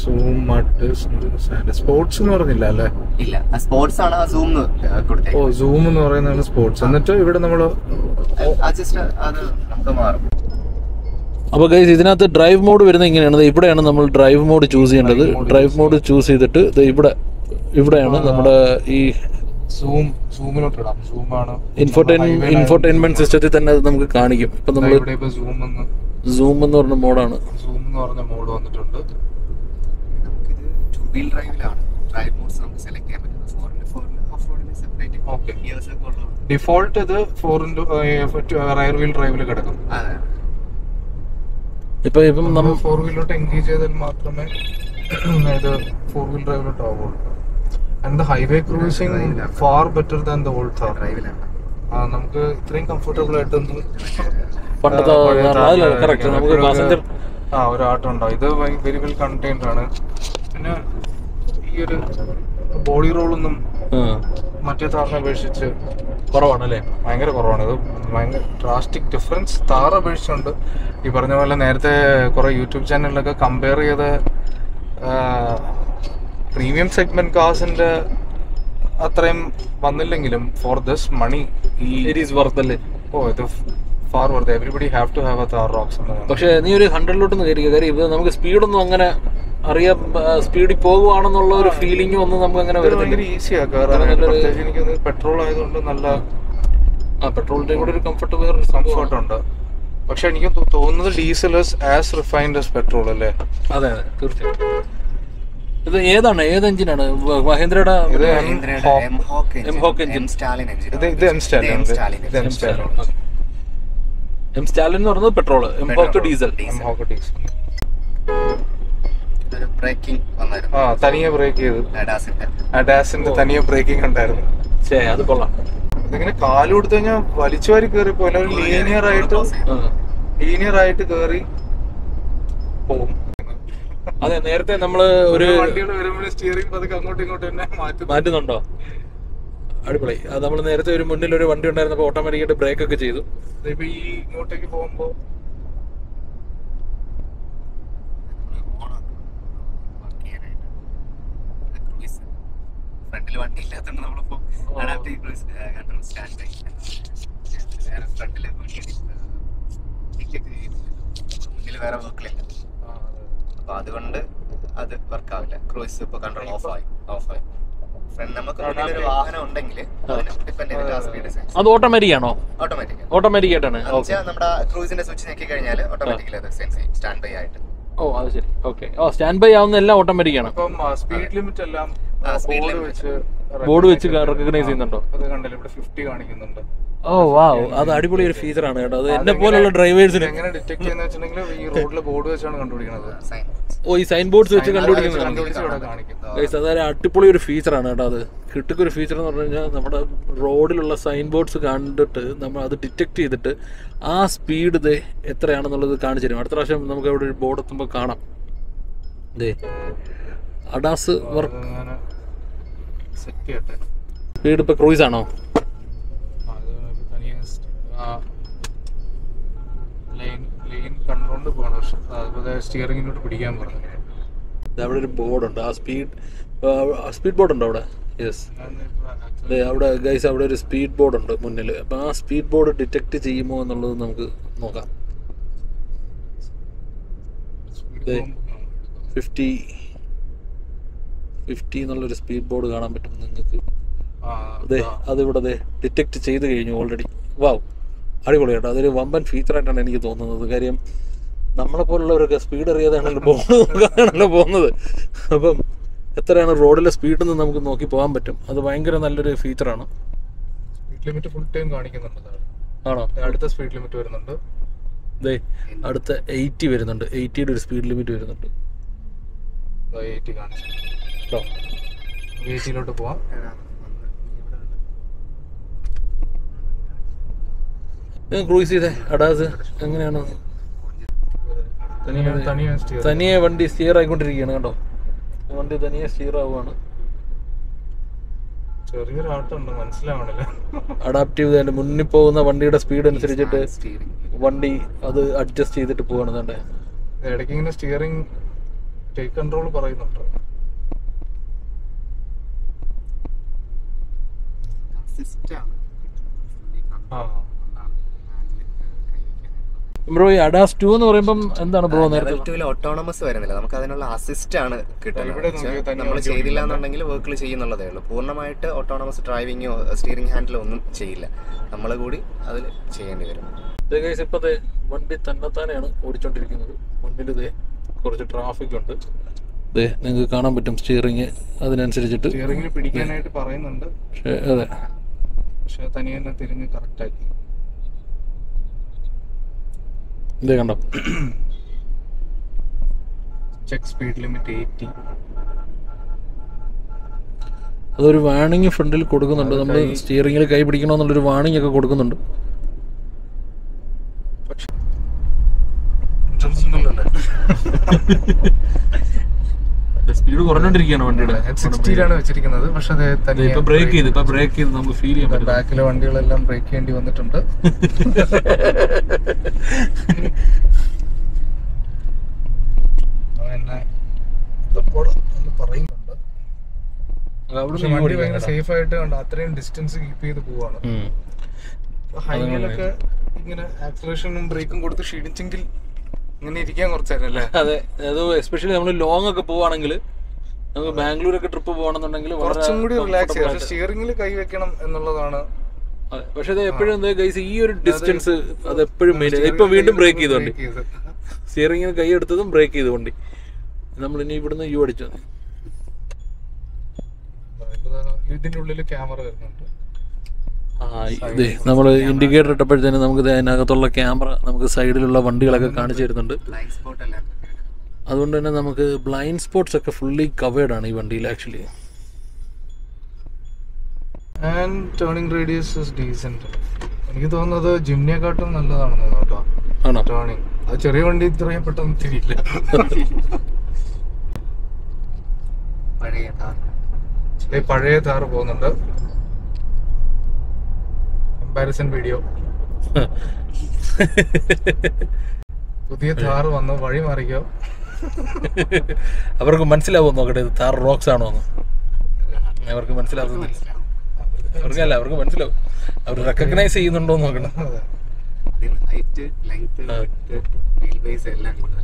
സ്പോർട്സ് എന്ന് പറഞ്ഞില്ല അല്ലേ ഇല്ല സ്പോർട്സ് ആണ് ആ സൂം ഓ കൊടുത്തത് സൂം എന്ന് പറയുന്നതാണ് സ്പോർട്സ് എന്നിട്ട് ഇവിടെ നമ്മൾ ജസ്റ്റ് അത് നമുക്ക് മാറും അപ്പോൾ ഗൈസ് ഇതിനകത്ത് ഡ്രൈവ് മോഡ് വരുന്നത് ഇങ്ങനെയാണ് ദേ ഇവിടെയാണ് നമ്മൾ ഡ്രൈവ് മോഡ് ചൂസ് ചെയ്യേണ്ടത് ഡ്രൈവ് മോഡ് ചൂസ് ചെയ്തിട്ട് ദേ ഇവിടെ ഇവിടെയാണ് നമ്മുടെ ഈ സൂം സൂമിലോട്ട് ഇടാം സൂം ആണ് ഇൻഫോർടൈൻ ഇൻഫോർടൈൻമെന്റ് സിസ്റ്റത്തിൽ തന്നെ അത് നമുക്ക് കാണിക്കും ഇപ്പം നമ്മൾ ഇവിടെ ഇപ്പൊ സൂം എന്ന് സൂം എന്ന് പറഞ്ഞ മോഡാണ് സൂം എന്ന് പറഞ്ഞ മോഡ് വന്നിട്ടുണ്ട് നമുക്കിത് ടു വീൽ ഡ്രൈവിലാണ് ഡ്രൈവ് മോഡ്സ് നമുക്ക് സെലക്ട് ചെയ്യാൻ പറ്റുന്നത് ഫോറിന് ഫോറിന് ഓഫ് റോഡിന് സെപ്പറേറ്റ് Okay. ഇയേഴ്സ് ഒക്കെ ഉള്ളത് ഡിഫോൾട്ട് ഇത് ഫോർ ഇൻറ്റു റയർ വീൽ ഡ്രൈവിൽ കിടക്കും അതെ ഇപ്പൊ ഇപ്പം നമ്മൾ നമ്മൾ ഫോർ വീലിലോട്ട് എൻഗേജ് ചെയ്താൽ മാത്രമേ ഇത് ഫോർ വീൽ ഡ്രൈവിലോട്ട് ആവുള്ളൂ and the highway cruising far better than the old Thar ഡ്രൈവിലാണ് നമുക്ക് ഇത്രയും കംഫർട്ടബിൾ ആയിട്ടൊന്നും പണ്ടത്തെ ആ, പഴയ അതല്ല താറിലാണ് കറക്റ്റ് നമുക്ക് ഇപ്പോഴൊക്കെ- പാസഞ്ചർ ആ ഒരു ആട്ടം ഉണ്ടാവും ഇത് വെരി വെൽ കണ്ടെയ്ൻഡ് ആണ് പിന്നെ ഈ ഒരു ബോഡി റോളൊന്നും മറ്റേ താറിനെ അപേക്ഷിച്ച് കുറവാണല്ലേ ഭയങ്കര കുറവാണ് ഇത് ഭയങ്കര ഡ്രാസ്റ്റിക് ഡിഫറൻസ് താർ അപേക്ഷിച്ചുണ്ട് ഈ പറഞ്ഞ പോലെ നേരത്തെ കുറെ യൂട്യൂബ് ചാനലിലൊക്കെ കമ്പയർ ചെയ്ത പ്രീമിയം സെഗ്മെന്റ് കാസിന്റെ അത്രയും വന്നില്ലെങ്കിലും ഫോർ ദിസ് മണി ഈ ഇറ്റ് ഈസ് വർത്ത് അല്ലേ ഓ ഇത് far worth everybody have to have a Thar Roxx എന്ന് പക്ഷെ നീ ഒരു ഹൺഡ്രഡിലോട്ടൊന്ന് കയറി കാര്യം ഇത് നമുക്ക് സ്പീഡൊന്നും അങ്ങനെ അറിയാം സ്പീഡിൽ പോകുവാണെന്നുള്ള ഒരു ഫീലിംഗ് ഒന്നും നമുക്ക് അങ്ങനെ ഇത് വരുന്നില്ല ഭയങ്കര ഈസിയാ കയറാനായിട്ട് പ്രത്യേകിച്ച് എനിക്ക് പെട്രോൾ ആയതുകൊണ്ട് നല്ല ആ പെട്രോളിന്റെ കൂടെ ഒരു കംഫർട്ട് വേറെ കംഫർട്ട് ഉണ്ട് പക്ഷെ എനിക്ക് തോ- തോന്നുന്നത് diesel as refined as petrol അല്ലേ അതെ അതെ തീർച്ചയായും ഇത് ഏതാണ് ഏത് എഞ്ചിനാണ് മഹേന്ദ്രയുടെ ഇത് മഹീന്ദ്രയുടെ Hawk. M-Hawk engine, M-Hawk engine. M-Stallion engine. ഇത് ഇത് എം സ്റ്റാലിൻ ഇത് M-Stallion ഇത് M engine. Stallion M Stallion എന്ന് പറയുന്നത് petrol M Hawk diesel M Hawk diesel ഒരു ബ്രേക്കിംഗ് വന്നായിരുന്നു ആ തനിയെ ബ്രേക്ക് ചെയ്തു ലഡാസിന്റെ അഡാസിന്റെ തനിയെ ബ്രേക്കിംഗ് ഉണ്ടായിരുന്നു ശേ അത് കൊള്ളാം ഇതിങ്ങനെ കാല് കൊടുത്തു കഴിഞ്ഞാൽ വലിച്ചു വാരി കയറി പോലെ ഒരു ലീനിയർ ആയിട്ട് ആ. ലീനിയർ ആയിട്ട് കയറി പോകും അതെ നേരത്തെ നമ്മള് ഒരു വണ്ടികൾ വരുമ്പോൾ സ്റ്റിയറിംഗ് പതുക്കെ അങ്ങോട്ടും ഇങ്ങോട്ടും തന്നെ മാറ്റും മാറ്റുന്നുണ്ടോ അടിപൊളി അത് നമ്മൾ നേരത്തെ ഒരു മുന്നിൽ ഒരു വണ്ടി ഉണ്ടായിരുന്നപ്പോൾ ഓട്ടോമാറ്റിക്കായിട്ട് ബ്രേക്ക് ഒക്കെ ചെയ്തു ഇപ്പൊ ഈ ഇങ്ങോട്ടേക്ക് പോകുമ്പോ ഫ്രണ്ടിൽ വണ്ടി ഇല്ലാത്തതുകൊണ്ട് നമ്മളിപ്പോ adaptive cruise control standby വേറെ ഫ്രണ്ടിൽ മുന്നിൽ വേറെ വർക്കിലില്ല അപ്പൊ അതുകൊണ്ട് അത് വർക്ക് ആവില്ല ക്രൂസ് ഇപ്പൊ കൺട്രോൾ ഓഫ് ആയി ഓഫ് ആയി ഫ്രണ്ട് നമുക്ക് മുന്നിൽ ഒരു വാഹനം ഉണ്ടെങ്കിൽ അതിനെ ഡിപ്പെൻഡ് ചെയ്തിട്ട് ആ സ്പീഡ് സെൻസ് അത് ഓട്ടോമാറ്റിക് ആണോ ഓട്ടോമാറ്റിക് ഓട്ടോമാറ്റിക് ആയിട്ടാണ് ഓക്കെ എന്നുവെച്ചാൽ നമ്മുടെ ക്രൂസിന്റെ സ്വിച്ച് ഞെക്കി കഴിഞ്ഞാൽ ഓട്ടോമാറ്റിക്കലി അത് സെൻസ് ചെയ്യും സ്റ്റാൻഡ് ബൈ ആയിട്ട് ഓ അത് ശരി ഓക്കെ ഓ സ്റ്റാൻഡ് ബൈ ആവുന്ന എല്ലാം ഓട്ടോമാറ്റിക് ആണ് ഇപ്പം സ്പീഡ് ലിമിറ്റ് എല്ലാം ആ, speed ബോർഡ് limit. വെച്ച് ബോർഡ് വെച്ച് റെക്കഗ്നൈസ് ചെയ്യുന്നുണ്ടോ അത് കണ്ടില്ല ഇവിടെ ഫിഫ്റ്റി കാണിക്കുന്നുണ്ട് ഓ വാവ് അത് അടിപൊളി ഒരു ഫീച്ചറാണ് കേട്ടോ അത് എന്നെ പോലുള്ള ഡ്രൈവേഴ്സിന് എങ്ങനെ ഡിറ്റക്ട് ചെയ്യുന്ന വെച്ചിട്ടുണ്ടെങ്കിൽ ഈ റോഡിൽ ബോർഡ് വെച്ചാണ് കണ്ടുപിടിക്കുന്നത് ഓ ഈ സൈൻ ബോർഡ്സ് വെച്ച് കണ്ടുപിടിക്കുന്നത് കണ്ടുപിടിച്ച് ഇവിടെ കാണിക്കും ഗൈസ് അതൊരു അടിപൊളി ഒരു ഫീച്ചറാണ് കേട്ടോ അത് കിട്ടുക്കൊരു ഫീച്ചർ എന്ന് പറഞ്ഞു കഴിഞ്ഞാൽ നമ്മുടെ റോഡിലുള്ള സൈൻ ബോർഡ്സ് കണ്ടിട്ട് നമ്മൾ അത് ഡിറ്റക്ട് ചെയ്തിട്ട് ആ സ്പീഡ് ദേ എത്രയാണെന്നുള്ളത് കാണിച്ചു തരും അടുത്ത പ്രാവശ്യം നമുക്ക് അവിടെ ഒരു ബോർഡ് എത്തുമ്പോൾ കാണാം ദേ അഡാസ് വർക്ക് അങ്ങനെ സെറ്റ് ചെയ്യട്ടെ സ്പീഡ് ഇപ്പോൾ ക്രൂയിസ് ആണോ ആ, അത് തനിയെ സ്റ്റ്- ആ ലൈൻ ലൈൻ കണ്ടുകൊണ്ട് പോകണം പക്ഷെ അതുപോലെ സ്റ്റിയറിങ്ങിലോട്ട് പിടിക്കാൻ പറഞ്ഞു ദേ അവിടെ ഒരു ബോർഡുണ്ട് ആ സ്പീഡ് സ്പീഡ് ബോർഡ് ഉണ്ടോ അവിടെ യെസ് ഞാനിപ്പോ actually ദേ അവിടെ ഗൈസ് അവിടെ ഒരു സ്പീഡ് ബോർഡ് ഉണ്ട് മുന്നിൽ അപ്പോൾ ആ സ്പീഡ് ബോർഡ് ഡിറ്റക്ട് ചെയ്യുമോ എന്നുള്ളത് നമുക്ക് നോക്കാം speed ദേ. പോകുമ്പോ ഫിഫ്റ്റി ഫിഫ്റ്റി എന്നുള്ളൊരു സ്പീഡ് ബോർഡ് കാണാൻ പറ്റും നിങ്ങൾക്ക് ആ, അതെ അതിവിടെ അതെ ഡിറ്റക്ട് ചെയ്ത് കഴിഞ്ഞു ഓൾറെഡി വാവ് അടിപൊളി കേട്ടോ അതൊരു വമ്പൻ ഫീച്ചറായിട്ടാണ് എനിക്ക് തോന്നുന്നത് കാര്യം നമ്മളെ പോലുള്ളവരൊക്കെ സ്പീഡ് അറിയാതെയാണല്ലോ ബോർഡ് നോക്കാതാണല്ലോ പോകുന്നത് അപ്പം എത്രയാണ് റോഡിലെ സ്പീഡിൽ നിന്ന് നമുക്ക് നോക്കി പോകാൻ പറ്റും അത് ഭയങ്കര നല്ലൊരു ഫീച്ചറാണ് സ്പീഡ് ലിമിറ്റ് ഫുൾ ടൈം കാണിക്കുന്നുണ്ട് താഴെ. ആണോ അടുത്ത സ്പീഡ് ലിമിറ്റ് വരുന്നുണ്ട് ദേ അടുത്ത എയ്റ്റി വരുന്നുണ്ട് എയ്റ്റിയുടെ ഒരു സ്പീഡ് ലിമിറ്റ് വരുന്നുണ്ട് എയ്റ്റി കാണിച്ചു കേട്ടോ എയ്റ്റിയിലോട്ട് പോവാം ക്രൂസ് ചെയ്തേ അഡാസ് എങ്ങനെയാണ് തനിയെ തനിയെ സ്റ്റിയർ തനിയെ വണ്ടി സ്റ്റിയർ ആയിക്കൊണ്ടിരിക്കുകയാണ് കണ്ടോ വണ്ടി തനിയെ സ്റ്റിയർ ആവുകയാണ് ചെറിയൊരു ആട്ടമുണ്ട് മനസ്സിലാവണില്ല അഡാപ്റ്റീവ് അതിന്റെ മുന്നിൽ പോകുന്ന വണ്ടിയുടെ സ്പീഡ് അനുസരിച്ചിട്ട് വണ്ടി അത് അഡ്ജസ്റ്റ് ചെയ്തിട്ട് പോവാണ് തന്റെ ഇടയ്ക്ക് ഇങ്ങനെ സ്റ്റിയറിംഗ് ടേക്ക് കൺട്രോൾ പറയുന്നുണ്ട് ആ ബ്രോ ഈ അഡാസ് ടു എന്ന് പറയുമ്പം എന്താണ് ബ്രോ നേരത്തെ ലെവൽ ടൂവിൽ ഓട്ടോണമസ് വരുന്നില്ല നമുക്ക് അതിനുള്ള അസിസ്റ്റ് ആണ് ഇവിടെ നോക്കിയാൽ കിട്ടുന്നത് തന്നെ നമ്മൾ വണ്ടി ചെയ്തില്ല എന്നുണ്ടെങ്കിൽ വർക്കിൽ ചെയ്യുന്നുള്ളതേ ഉള്ളൂ പൂർണ്ണമായിട്ട് ഓട്ടോണമസ് ഡ്രൈവിങ്ങോ സ്റ്റിയറിംഗ് ഹാൻഡിലോ ഒന്നും ചെയ്യില്ല നമ്മൾ കൂടി അതിൽ ചെയ്യേണ്ടി വരും ഗൈസ് ഇപ്പത്തെ വണ്ടി തന്നെത്താനെയാണ് ഓടിച്ചോണ്ടിരിക്കുന്നത് മുന്നിൽ ഇതേ കുറച്ച് ട്രാഫിക് ഉണ്ട് ഇതേ നിങ്ങൾക്ക് കാണാൻ പറ്റും സ്റ്റിയറിങ് അതിനനുസരിച്ചിട്ട് സ്റ്റിയറിംഗിൽ പിടിക്കാനായിട്ട് പറയുന്നുണ്ട് പക്ഷേ അതെ പക്ഷെ തനിയെ തന്നെ തിരിഞ്ഞ് കറക്റ്റ് ആക്കി ഇതേ കണ്ടോ ചെക്ക് സ്പീഡ് ലിമിറ്റ് എയ്റ്റി അതൊരു വാണിംഗ് ഫ്രണ്ടിൽ കൊടുക്കുന്നുണ്ട് നമ്മൾ സ്റ്റിയറിംഗിൽ കൈ പിടിക്കണമെന്നുള്ളൊരു വാണിംഗ് ഒക്കെ കൊടുക്കുന്നുണ്ട് സ്പീഡ് കുറഞ്ഞോണ്ടിരിക്കുകയാണ് വണ്ടിയുടെ സിക്സ്റ്റിയിലാണ് വെച്ചിരിക്കുന്നത് പക്ഷെ അത് തനിയെ ഇപ്പൊ ബ്രേക്ക് ചെയ്ത് ഇപ്പൊ ബ്രേക്ക് ചെയ്ത് നമുക്ക് ഫീൽ ചെയ്യാൻ പറ്റും ബാക്കിലെ വണ്ടികളെല്ലാം ബ്രേക്ക് ചെയ്യേണ്ടി വന്നിട്ടുണ്ട് അവൻ എന്നെ ഇത് പോടാ എന്ന് പറയുന്നുണ്ട് പക്ഷെ വണ്ടി ഭയങ്കര സേഫ് ആയിട്ട് കണ്ട അത്രയും ഡിസ്റ്റൻസ് കീപ്പ് ചെയ്ത് പോവാണ് ഹൈവേയിലൊക്കെ ഇങ്ങനെ ആക്സലേഷനും ബ്രേക്കും കൊടുത്ത് ക്ഷീണിച്ചെങ്കിൽ ഇങ്ങനെ ഇരിക്കാൻ കുറച്ചേരം അല്ലേ അതെ അത് എസ്പെഷ്യലി നമ്മൾ ലോങ് ഒക്കെ പോവാണെങ്കിൽ നമുക്ക് ബാംഗ്ലൂരൊക്കെ ട്രിപ്പ് പോകണമെന്നുണ്ടെങ്കിൽ വളരെ കുറച്ചും കൂടി റിലാക്സ് ചെയ്യാം comfortable പക്ഷെ സ്റ്റിയറിംഗിൽ കൈ വെക്കണം എന്നുള്ളതാണ് അതെ. പക്ഷെ ഇത് എപ്പോഴും എന്താ ഗൈസ് ഈ ഒരു ഡിസ്റ്റൻസ് അത് എപ്പോഴും മെയിൻ ഇപ്പൊ വീണ്ടും ബ്രേക്ക് ചെയ്തു വണ്ടി Brake ചെയ്ത്. സ്റ്റിയറിംഗിന് കൈ എടുത്തതും ബ്രേക്ക് ചെയ്തു വണ്ടി നമ്മൾ ഇനി ഇവിടുന്ന് യു അടിച്ചു ഇതിന്റെ ഉള്ളിൽ ക്യാമറ വരുന്നുണ്ട് ആ ഇതേ നമ്മൾ ഇൻഡിക്കേറ്റർ ഇട്ടപ്പോഴത്തേനും നമുക്ക് ദേ അതിനകത്തുള്ള ക്യാമറ നമുക്ക് സൈഡിലുള്ള വണ്ടികളൊക്കെ കാണിച്ചു തരുന്നുണ്ട് ബ്ലൈൻഡ് സ്പോട്ട് എല്ലാം അതുകൊണ്ട് തന്നെ നമുക്ക് ബ്ലൈൻഡ് സ്പോട്ട്സ് ഒക്കെ ഫുള്ളി കവേർഡ് ആണ് ഈ വണ്ടിയിൽ actually and turning radius is decent എനിക്ക് തോന്നുന്നത് ജിംനിയെക്കാട്ടും നല്ലതാണെന്ന് തോന്നുന്നു കേട്ടോ ആണോ ടേണിംഗ് അത് ചെറിയ വണ്ടി ഇത്രയും പെട്ടെന്ന് തിരിയില്ല പഴയ കാർ ദേ പഴയ താറ് പോകുന്നുണ്ട് കമ്പാരിസൺ വീഡിയോ പുതിയ താറ് വന്നു വഴി മാറിക്കോ അവർക്ക് മനസ്സിലാവും നോക്കട്ടെ ഇത് താർ റോക്സ് ആണോ എന്ന് അവർക്ക് മനസ്സിലാവുന്നില്ല അവർക്കല്ല അവർക്ക് മനസ്സിലാവും അവർ റെക്കഗ്നൈസ് ചെയ്യുന്നുണ്ടോ എന്ന് നോക്കണം അതിന് ഹൈറ്റ് ലെങ്ത് വീൽ ബേസ് എല്ലാം കൂടുതലാണ്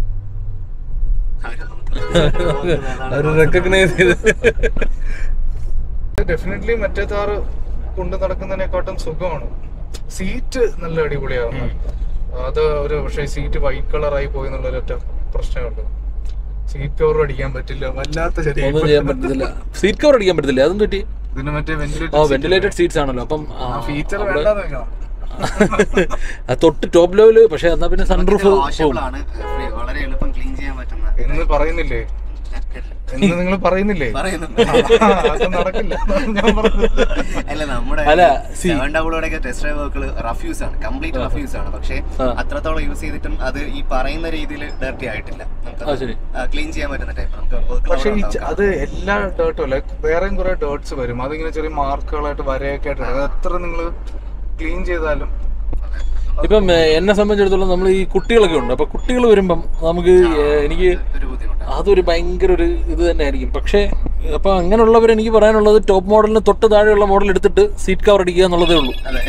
അവർ റെക്കഗ്നൈസ് ചെയ്ത് ഡെഫിനറ്റ്ലി മറ്റേ താറ് കൊണ്ട് നടക്കുന്നതിനെക്കാട്ടും സുഖമാണ് സീറ്റ് നല്ല അടിപൊളിയാവുന്നു അത് ഒരു പക്ഷേ സീറ്റ് വൈറ്റ് കളറായി പോയി എന്നുള്ള ഒറ്റ പ്രശ്നമേ ഉള്ളൂ സീറ്റ് കവർ അടിക്കാൻ പറ്റില്ല വല്ലാത്ത ശരി ഒന്നും ചെയ്യാൻ പറ്റത്തില്ല സീറ്റ് കവർ അടിക്കാൻ പറ്റത്തില്ല അതൊന്നും പറ്റി ഇതിന് മറ്റേ ആ വെന്റിലേറ്റർ വെന്റിലേറ്റഡ് സീറ്റ്സ് ആണല്ലോ അപ്പം ആ, ഫീച്ചർ അവിടെ- വേണ്ടെന്ന് വെക്കണം അത് തൊട്ട് ടോപ്പ് ലെവല് പക്ഷെ എന്നാ പിന്നെ സൺറൂഫ് വാഷബിൾ ആണ് free- വളരെ എളുപ്പം ക്ലീൻ ചെയ്യാൻ പറ്റുന്ന എന്ന് പറയുന്നില്ലേ എന്ന് നിങ്ങൾ പറയുന്നില്ലേ പറയുന്നുണ്ട് അത് നടക്കില്ല ഞാൻ പറഞ്ഞത് അല്ല നമ്മുടെ അല്ല, see. സെവൻ ഡബിളോടെയൊക്കെ ടെസ്റ്റ് ഡ്രൈവ് വർക്കുകൾ റഫ് യൂസ് ആണ് കംപ്ലീറ്റ് റഫ് യൂസ് ആണ് പക്ഷേ അത്രത്തോളം യൂസ് ചെയ്തിട്ടും അത് ഈ പറയുന്ന രീതിയിൽ ഡർട്ടി ആയിട്ടില്ല ആ ശരി ക്ലീൻ ചെയ്യാൻ പറ്റുന്ന ടൈപ്പ് നമുക്ക് പക്ഷെ ഈ work ച- അത് എല്ലാ ഡേർട്ടും അല്ല വേറെയും കുറെ ഡേർട്സ് വരും അതിങ്ങനെ ചെറിയ മാർക്കുകളായിട്ട് വരയൊക്കെ ആയിട്ട് അത് എത്ര നിങ്ങൾ ക്ലീൻ ചെയ്താലും ഇപ്പം ഏ, എന്നെ സംബന്ധിച്ചിടത്തോളം നമ്മൾ ഈ കുട്ടികളൊക്കെ ഉണ്ട് അപ്പൊ കുട്ടികൾ വരുമ്പം നമുക്ക് ഏ, എനിക്ക് ഒരു ബുദ്ധിമുട്ടാണ് അതൊരു ഭയങ്കര ഒരു ഇത് തന്നെ ആയിരിക്കും പക്ഷേ അപ്പൊ അങ്ങനെയുള്ളവർ എനിക്ക് പറയാനുള്ളത് ടോപ്പ് മോഡലിന് തൊട്ട് താഴെയുള്ള മോഡൽ എടുത്തിട്ട് സീറ്റ് കവർ അടിക്കുക എന്നുള്ളതേ ഉള്ളൂ അതെ